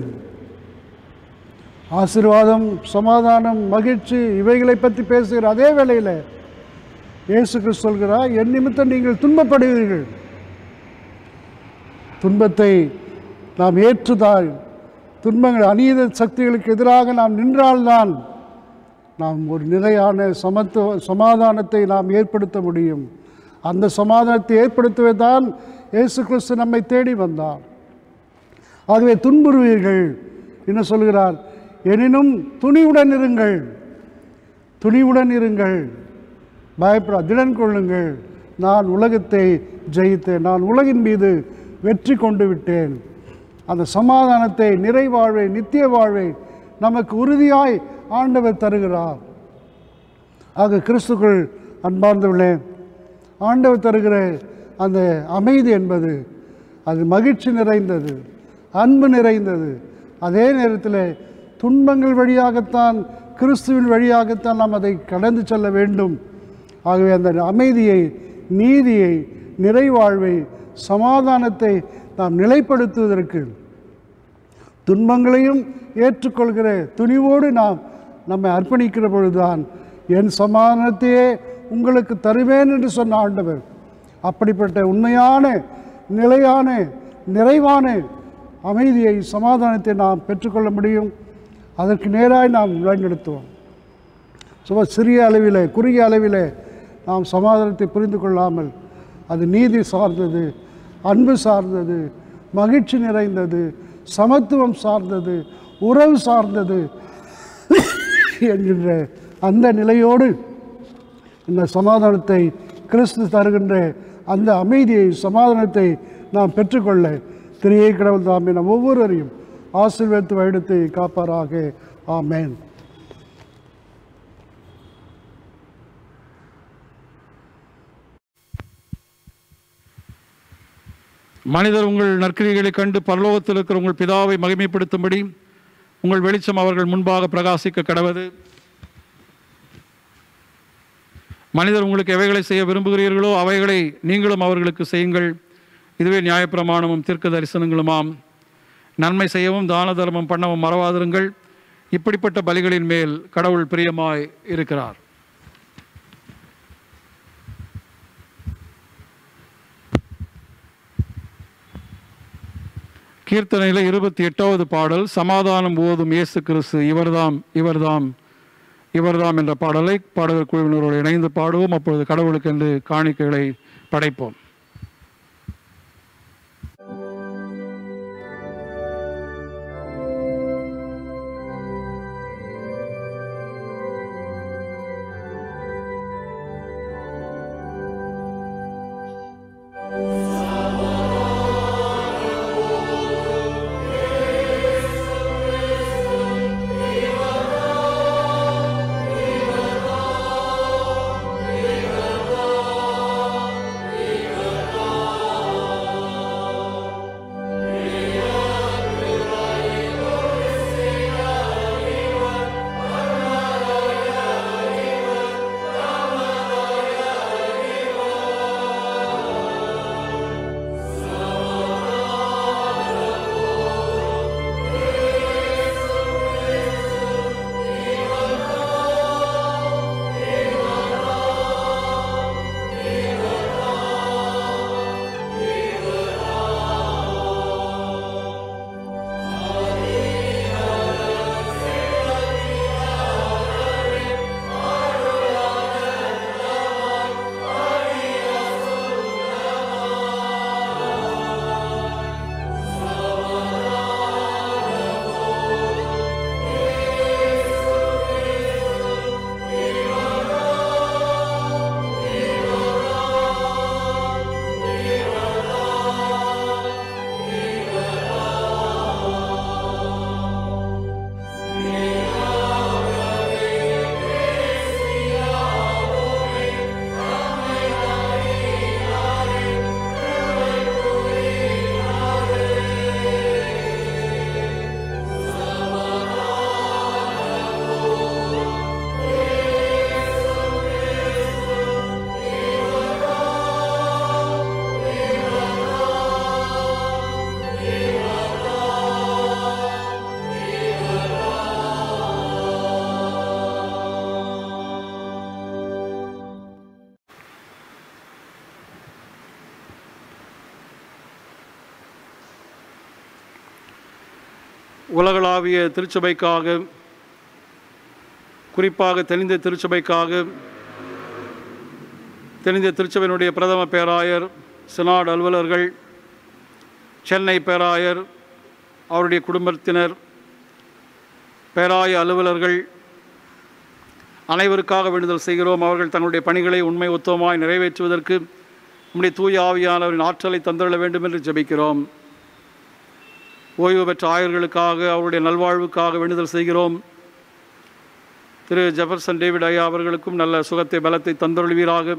ஆசீர்வாதம் சமாதானம் மகிழ்ச்சி இவைகளை பற்றி பேசுகிற அதே வேளையில் இயேசு கிறிஸ்து சொல்கிறார் என் நிமித்தம் நீங்கள் துன்பப்படுவீர்கள் துன்பத்தை நாம் ஏற்றுதால் துன்பங்கள் அநீத சக்திகளுக்கு எதிராக நாம் நின்றால்தான் நாம் ஒரு நிலையான சமத்துவ சமாதானத்தை நாம் ஏற்படுத்த முடியும் அந்த சமாதானத்தை ஏற்படுத்தவே தான் இயேசு கிறிஸ்து நம்மை தேடி வந்தார் ஆகவே துன்புறுவீர்கள் என்ன சொல்கிறார் எனினும் துணிவுடன் இருங்கள் துணிவுடன் இருங்கள் பயப்படா திடன் கொள்ளுங்கள் நான் உலகத்தை ஜெயித்தேன் நான் உலகின் மீது வெற்றி கொண்டு விட்டேன் அந்த சமாதானத்தை நிறைவாழ்வை நித்திய வாழ்வை நமக்கு உறுதியாய் ஆண்டவர் தருகிறார் ஆக கிறிஸ்துக்குள் அன்பார்ந்தவர்களே ஆண்டவர் தருகிற அந்த அமைதி என்பது அது மகிழ்ச்சி நிறைந்தது அன்பு நிறைந்தது அதே நேரத்தில் துன்பங்கள் வழியாகத்தான் கிறிஸ்துவின் வழியாகத்தான் நாம் அதை கடந்து செல்ல வேண்டும் ஆகவே அந்த அமைதியை நீதியை நிறைவாழ்வை சமாதானத்தை நாம் நிலைப்படுத்துவதற்கு துன்பங்களையும் ஏற்றுக்கொள்கிற துணிவோடு நாம் நம்மை அர்ப்பணிக்கிற பொழுதுதான் என் சமாதானத்தையே உங்களுக்கு தருவேன் என்று சொன்ன ஆண்டவர் அப்படிப்பட்ட உண்மையான நிலையான நிறைவான அமைதியை சமாதானத்தை நாம் பெற்றுக்கொள்ள முடியும் அதற்கு நேராய் நாம் வழிநடத்துவோம் சும்மா சிறிய அளவில் குறுகிய அளவில் நாம் சமாதானத்தை புரிந்து கொள்ளாமல் அது நீதி சார்ந்தது அன்பு சார்ந்தது மகிழ்ச்சி நிறைந்தது சமத்துவம் சார்ந்தது உறவு சார்ந்தது என்கின்ற அந்த நிலையோடு இந்த சமாதானத்தை கிறிஸ்து தருகின்ற அந்த அமைதியை சமாதானத்தை நாம் பெற்றுக்கொள்ள திரியை கடவுள் தாமே நம் ஒவ்வொருவரையும் ஆசீர்வதித்து வழிடத்தை காப்பாராக ஆமேன் மனிதர் உங்கள் நற்கிரிகளை கண்டு பரலோகத்தில் இருக்கிற உங்கள் பிதாவை மகிமைப்படுத்தும்படி உங்கள் வெளிச்சம் அவர்கள் முன்பாக பிரகாசிக்க கடவது மனிதர் உங்களுக்கு எவைகளை செய்ய விரும்புகிறீர்களோ அவைகளை நீங்களும் அவர்களுக்கு செய்யுங்கள் இதுவே நியாயப்பிரமாணமும் தீர்க்க தரிசனங்களுமாம் நன்மை செய்யவும் தான தர்மம் பண்ணவும் மறவாதிருங்கள் இப்படிப்பட்ட பலிகளின் மேல் கடவுள் பிரியமாய் இருக்கிறார் கீர்த்தனையில் இருபத்தி எட்டாவது பாடல் சமாதானம் ஓதும் இயேசு கிறிஸ்து இவர்தாம் இவர்தாம் இவர்தாம் என்ற பாடலை பாடகர் குழுவினரோடு இணைந்து பாடுவோம் அப்பொழுது கடவுளுக்கு என்று காணிக்கைகளை படைப்போம் உலகளாவிய திருச்சபைக்காக குறிப்பாக தெளிந்த திருச்சபைக்காக தென்னிந்திய திருச்சபையினுடைய பிரதம பேராயர் சினாட் அலுவலர்கள் சென்னை பேராயர் அவருடைய குடும்பத்தினர் பேராய அலுவலர்கள் அனைவருக்காக வேண்டுதல் செய்கிறோம் அவர்கள் தங்களுடைய பணிகளை உண்மை உத்தமமாய் நிறைவேற்றுவதற்கு நம்முடைய தூய ஆவியானவரின் ஆற்றலை தந்துள்ள வேண்டும் என்று ஜெபிக்கிறோம் ஓய்வு பெற்ற ஆயர்களுக்காக அவருடைய நல்வாழ்வுக்காக வேண்டுதல் செய்கிறோம் திரு ஜெஃபர்சன் டேவிட் ஐயா அவர்களுக்கும் நல்ல சுகத்தை பலத்தை தந்தருள்வீராக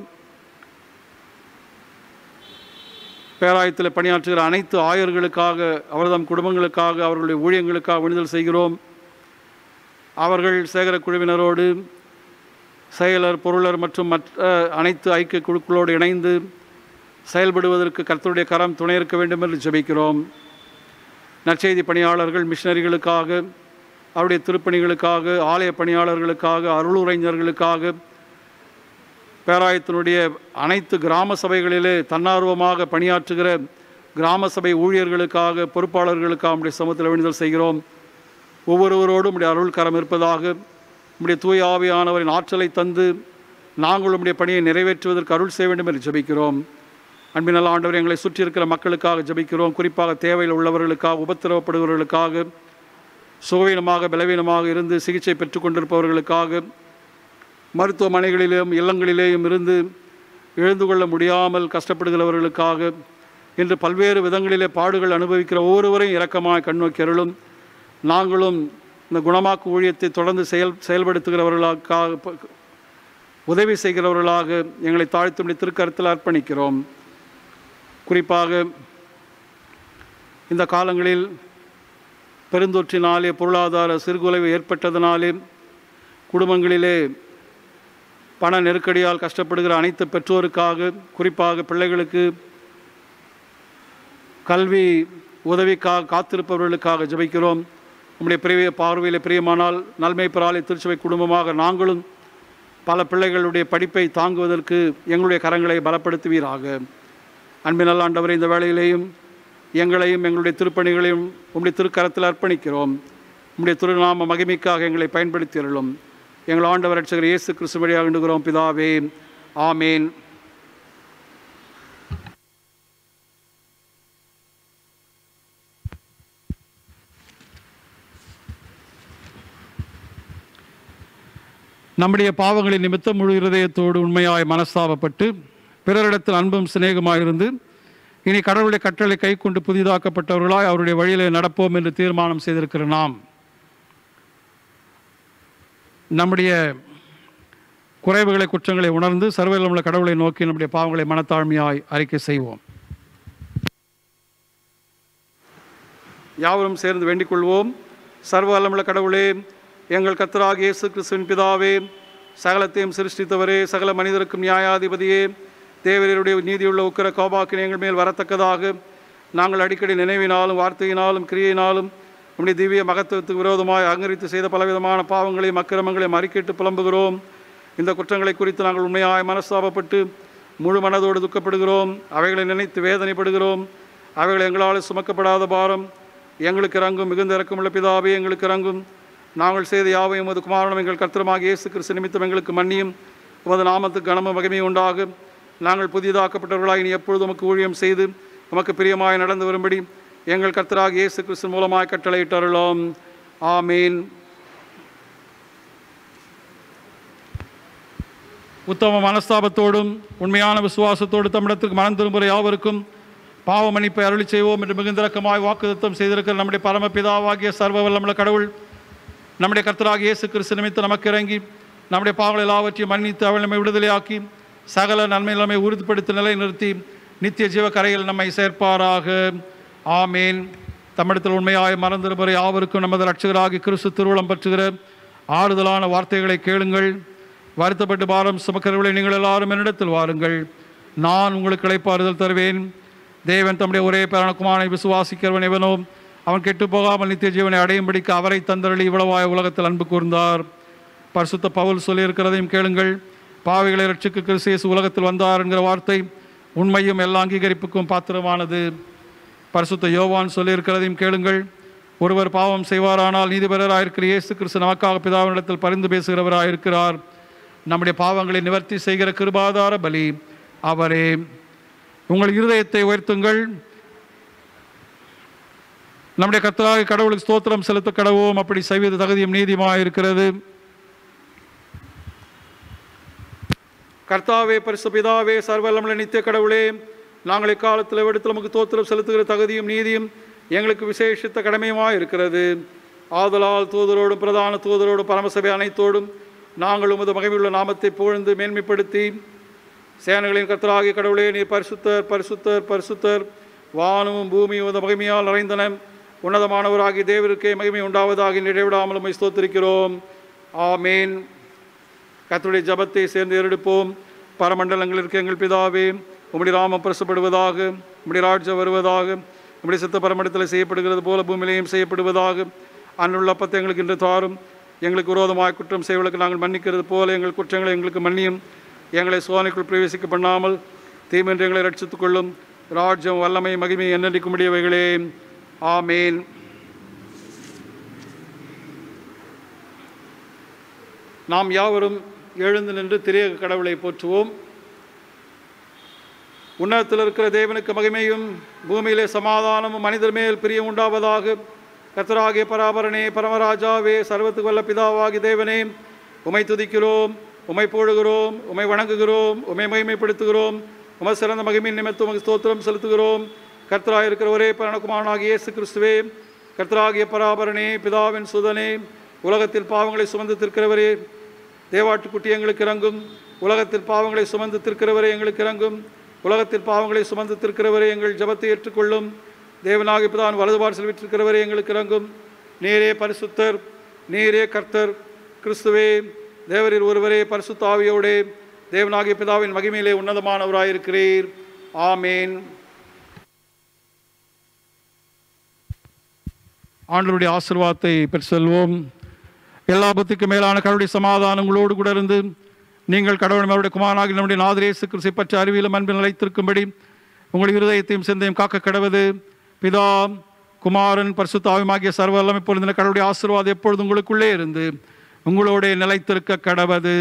பேராயத்தில் பணியாற்றுகிற அனைத்து ஆயர்களுக்காக அவர்தம் குடும்பங்களுக்காக அவர்களுடைய ஊழியங்களுக்காக வேண்டுதல் செய்கிறோம் அவர்கள் சேகர குழுவினரோடு செயலர் பொருளர் மற்றும் மற்ற அனைத்து ஐக்கிய குழுக்களோடு இணைந்து செயல்படுவதற்கு கர்த்தருடைய கரம் துணை இருக்க வேண்டும் என்று ஜெபிக்கிறோம் நற்செய்தி பணியாளர்கள் மிஷனரிகளுக்காக அவருடைய திருப்பணிகளுக்காக ஆலய பணியாளர்களுக்காக அருளுரைஞர்களுக்காக பேராயத்தினுடைய அனைத்து கிராம சபைகளிலே தன்னார்வமாக பணியாற்றுகிற கிராம சபை ஊழியர்களுக்காக பொறுப்பாளர்களுக்காக நம்முடைய சமூகத்தில் வேண்டுதல் செய்கிறோம் ஒவ்வொருவரோடும் உடைய அருள் கரம் இருப்பதாக உம்முடைய தூய ஆவியானவரின் ஆற்றலை தந்து நாங்கள் உம்முடைய பணியை நிறைவேற்றுவதற்கு அருள் செய்ய வேண்டும் என்று ஜெபிக்கிறோம் அன்பின் நல்ல ஆண்டவர் எங்களை சுற்றி இருக்கிற மக்களுக்காக ஜெபிக்கிறோம் குறிப்பாக தேவையில் உள்ளவர்களுக்காக உபத்திரவப்படுபவர்களுக்காக சுகவீனமாக பலவீனமாக இருந்து சிகிச்சை பெற்றுக்கொண்டிருப்பவர்களுக்காக மருத்துவமனைகளிலும் இல்லங்களிலேயும் இருந்து எழுந்து கொள்ள முடியாமல் கஷ்டப்படுகிறவர்களுக்காக இன்று பல்வேறு விதங்களிலே பாடுகள் அனுபவிக்கிற ஒவ்வொருவரையும் இரக்கமாய் கண்ணோக்கி அருளும் நாங்களும் இந்த குணமாக்கு ஊழியத்தை தொடர்ந்து செயல் செயல்படுத்துகிறவர்களாக ப- உதவி செய்கிறவர்களாக எங்களை தாழ்த்தும் திருக்கரத்தில் அர்ப்பணிக்கிறோம் குறிப்பாக இந்த காலங்களில் பெருந்தொற்றினாலே பொருளாதார சிறுகுலைவு ஏற்பட்டதனாலே குடும்பங்களிலே பண நெருக்கடியால் கஷ்டப்படுகிற அனைத்து பெற்றோருக்காக குறிப்பாக பிள்ளைகளுக்கு கல்வி உதவிக்காக காத்திருப்பவர்களுக்காக ஜெபிக்கிறோம் நம்முடைய பிரிய பார்வையில் பிரியமானால் நன்மை பெறாலை திருச்சபை குடும்பமாக நாங்களும் பல பிள்ளைகளுடைய படிப்பை தாங்குவதற்கு எங்களுடைய கரங்களை பலப்படுத்துவீராக அன்பின் நல்ல ஆண்டவரை இந்த வேளையிலேயும் எங்களையும் எங்களுடைய திருப்பணிகளையும் உம்முடைய திருக்கரத்தில் அர்ப்பணிக்கிறோம் உம்முடைய திருநாம மகிமைக்காக எங்களை பயன்படுத்தியருளும் எங்கள் ஆண்டவர் ரட்சகர் இயேசு கிறிஸ்து வழியாக வேண்டுகிறோம் பிதாவே ஆமேன் நம்முடைய பாவங்களின் நிமித்தம் முழு இருதயத்தோடு உண்மையாய் மனஸ்தாபப்பட்டு பிறரிடத்தில் அன்பும் சிநேகமாயிருந்து இனி கடவுளுடைய கட்டளை கை கொண்டு புதிதாக்கப்பட்டவர்களாய் அவருடைய வழியிலே நடப்போம் என்று தீர்மானம் செய்திருக்கிற நாம் நம்முடைய குறைவுகளை குற்றங்களை உணர்ந்து சர்வதமுள்ள கடவுளை நோக்கி நம்முடைய பாவங்களை மனத்தாழ்மையாய் அறிக்கை செய்வோம் யாவரும் சேர்ந்து வேண்டிக் கொள்வோம் சர்வ வல்லமுள்ள கடவுளே எங்கள் கர்த்தராகிய இயேசு கிறிஸ்துவின் பிதாவே சகலத்தையும் சிருஷ்டித்தவரே சகல மனிதருக்கும் நியாயாதிபதியே தேவரருடைய நீதியுள்ள உக்கிர கோபாக்கினை எங்கள் மேல் வரத்தக்கதாக நாங்கள் அடிக்கடி நினைவினாலும் வார்த்தையினாலும் கிரியையினாலும் நம்முடைய திவ்ய மகத்துவத்துக்கு விரோதமாய் அங்கரித்து செய்த பலவிதமான பாவங்களையும் அக்கிரமங்களையும் அறிக்கையிட்டு புலம்புகிறோம் இந்த குற்றங்களை குறித்து நாங்கள் உண்மையாய் மனஸ்தாபப்பட்டு முழு மனதோடு துக்கப்படுகிறோம் அவைகளை நினைத்து வேதனைப்படுகிறோம் அவைகள் எங்களால் சுமக்கப்படாத பாரம் எங்களுக்கு இறங்கும் மிகுந்த இறக்கமுள்ள பிதாவே எங்களுக்கு இறங்கும் நாங்கள் செய்த யாவையும் உமது குமாரனும் எங்கள் கர்த்தருமாக இயேசு கிறிஸ்து நிமித்தம் எங்களுக்கு மன்னியும் உமது நாமத்துக்கு கனமும் மகிமையும் உண்டாகும் நாங்கள் புதிதாக்கப்பட்டவர்களாய் இனி எப்பொழுதும் உமக்கு ஊழியம் செய்து உமக்கு பிரியமாய் நடந்து வரும்படி எங்கள் கர்த்தராக இயேசு கிறிஸ்து மூலமாய் கட்டளையிட்டருளோம் ஆமீன் உத்தம மனஸ்தாபத்தோடும் உண்மையான விசுவாசத்தோடு தமிழத்திற்கு மனம் திரும்புகிற யாவருக்கும் பாவ மன்னிப்பை அருளி செய்வோம் என்று மிகுந்திரக்கமாய் வாக்குத்தத்தம் செய்திருக்கிற நம்முடைய பரமபிதாவாகிய சர்வ வல்லமுள்ள கடவுள் நம்முடைய கர்த்தராகிய இயேசு கிறிஸ்து நிமித்து நமக்கு இறங்கி நம்முடைய பாவங்கள் எல்லாவற்றையும் மன்னித்து அவள் நம்மை விடுதலையாக்கி சகல நன்மை நம்மை உறுதிப்படுத்தி நிலைநிறுத்தி நித்திய ஜீவ கரையில் நம்மை சேர்ப்பாராக ஆமேன் தமிழத்தில் உண்மையாய் மறந்திருப்பற யாவருக்கும் நமது ரட்சகராகி கிறிஸ்து திருவுளம் பற்றுகிற ஆறுதலான வார்த்தைகளை கேளுங்கள் வருத்தப்பட்டு பாரம் சுமக்கிறவர்களை நீங்கள் எல்லாரும் என்னிடத்தில் வாருங்கள் நான் உங்களுக்கு இளைப்பாறுதல் தருவேன் தேவன் தம்முடைய ஒரே பேரான குமாரனை விசுவாசிக்கிறவன் எவனோ அவன் கெட்டு போகாமல் நித்திய ஜீவனை அடையும்படிக்கு அவரை தந்தரளி இவ்வளவாய் உலகத்தில் அன்பு கூர்ந்தார் பரிசுத்த பவுல் சொல்லியிருக்கிறதையும் கேளுங்கள் பாவிகளை ரட்சிக்க கிறிஸ்து உலகத்தில் வந்தார் என்கிற வார்த்தை உண்மையும் எல்லா அங்கீகரிப்புக்கும் பாத்திரமானது பரிசுத்த யோவான் சொல்லியிருக்கிறதையும் கேளுங்கள் ஒருவர் பாவம் செய்வாரானால் நீதிபரராயிருக்கிற இயேசு கிறிஸ்து நமக்காக பிதாவினிடத்தில் பரிந்து பேசுகிறவராயிருக்கிறார் நம்முடைய பாவங்களை நிவர்த்தி செய்கிற கிருபாதார பலி அவரே உங்கள் இருதயத்தை உயர்த்துங்கள் நம்முடைய கர்த்தராகிய கடவுளுக்கு ஸ்தோத்திரம் செலுத்த கடவோம் அப்படி செய்வது தகுதியும் நீதியுமாக இருக்கிறது கர்த்தாவே பரிசு பிதாவே சர்வல்லமுள்ள நித்திய கடவுளே நாங்கள் இக்காலத்தில் விடுத்து நமக்கு தோத்திரம் செலுத்துகிற தகுதியும் நீதியும் எங்களுக்கு விசேஷித்த கடமையுமாக இருக்கிறது ஆதலால் தூதரோடும் பிரதான தூதரோடும் பரமசபை அனைத்தோடும் நாங்கள் உமது மகிமையுள்ள நாமத்தை புகழ்ந்து மேன்மைப்படுத்தி சேனைகளின் கர்த்தராகிய கடவுளே நீர் பரிசுத்தர் பரிசுத்தர் பரிசுத்தர் வானமும் பூமியும் உமது மகிமையால் நிறைந்தன உன்னதமானவராகிய தேவருக்கே மகிமை உண்டாவதாக இடைவிடாமல் உம்மை ஸ்தோத்திரிக்கிறோம் ஆமேன் கர்த்தருடைய ஜபத்தை சேர்ந்து ஏறெடுப்போம் பரமண்டலங்களில் இருக்க எங்கள் பிதாவே உம்முடைய ராமம் பிரசப்படுவதாக உம்முடைய ராஜ்யம் வருவதாக உம்முடைய சித்த பரமண்டத்தில் செய்யப்படுகிறது போல பூமியிலேயும் செய்யப்படுவதாக அன்றுள்ள அப்பத்தை எங்களுக்கு இன்று தாரும் எங்களுக்கு விரோதமாக குற்றம் செய்வர்களுக்கு நாங்கள் மன்னிக்கிறது போல எங்கள் குற்றங்களை எங்களுக்கு மன்னியும் எங்களை சோதனைக்குள் பிரவேசிக்க பண்ணாமல் தீமென்று எங்களை ரட்சித்துக் கொள்ளும் ராஜ்யம் வல்லமை மகிமை என்னென்றைக்கும் முடியவைகளே ஆமேன் நாம் யாவரும் எழுந்து நின்று திரியக கடவுளை போற்றுவோம் உன்னதத்தில் இருக்கிற தேவனுக்கு மகிமையும் பூமியிலே சமாதானமும் மனிதர் மேல் பிரியம் உண்டாவதாக கர்த்தராகிய பராபரனே பரமராஜாவே சர்வத்துக்கு வல்ல பிதாவாகி தேவனே உமை துதிக்கிறோம் உமை போடுகிறோம் உமை வணங்குகிறோம் உமை மகிமைப்படுத்துகிறோம் உமை சிறந்த மகிமையின் நிமித்தம் உமக்கு ஸ்தோத்திரம் செலுத்துகிறோம் கர்த்தராக இருக்கிற ஒரே பரணகுமாரனாகிய இயேசு கிறிஸ்துவே கர்த்தராகிய பராபரனே பிதாவின் சுதனே உலகத்தில் பாவங்களை சுமந்து திருக்கிறவரே தேவாட்டுக்குட்டி எங்களுக்கு இறங்கும் உலகத்தில் பாவங்களை சுமந்து திருக்கிறவரே எங்களுக்கு இறங்கும் உலகத்தில் பாவங்களை சுமந்து திருக்கிறவரே எங்கள் ஜபத்தை ஏற்றுக்கொள்ளும் தேவனாகி பிதான் வலதுபாடு செல்விட்டிருக்கிறவரே எங்களுக்கு இறங்கும் நீரே பரிசுத்தர் நீரே கர்த்தர் கிறிஸ்துவே தேவரில் ஒருவரே பரிசுத்த ஆவியோடே தேவனாகிய பிதாவின் மகிமையிலே உன்னதமானவராயிருக்கிறீர் ஆமேன் ஆண்டவருடைய ஆசீர்வாதத்தை பெற்று செல்வோம் எல்லா புத்திக்கும் மேலான கடவுளுடைய சமாதானம் உங்களோடு கூட இருந்து நீங்கள் கடவுள் அவருடைய குமாரனாகி நம்முடைய நாதிரேசு கிறிஸ்தை பற்றி அறிவியலும் அன்பில் நிலைத்திருக்கும்படி உங்கள் இருதயத்தையும் சிந்தையும் காக்க கடவது பிதா குமாரன் பரிசுத்தாவியமாகிய சர்வ வல்லமை பொருந்தின கடவுளுடைய ஆசீர்வாதம் எப்பொழுது உங்களுக்குள்ளே இருந்து உங்களோட நிலைத்திருக்க கடவது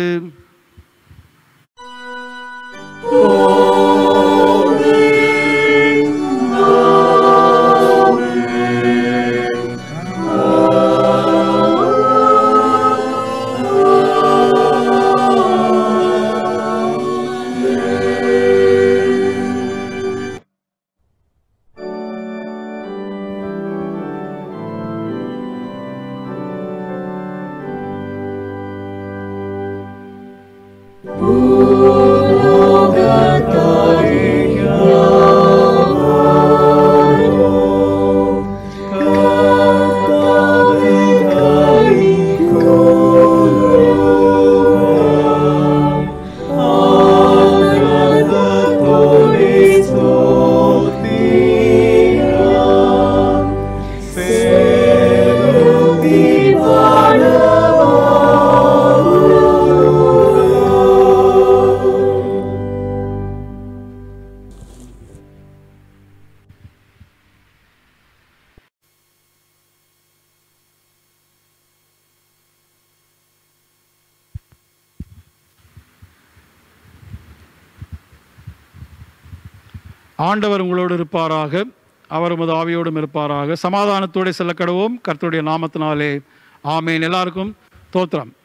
ஆண்டவர் உங்களோடு இருப்பாராக அவர் உமது ஆவியோடும் இருப்பாராக சமாதானத்தோடு செல்ல கடவோம் கர்த்தருடைய நாமத்தினாலே ஆமேன் எல்லாருக்கும் தோத்திரம்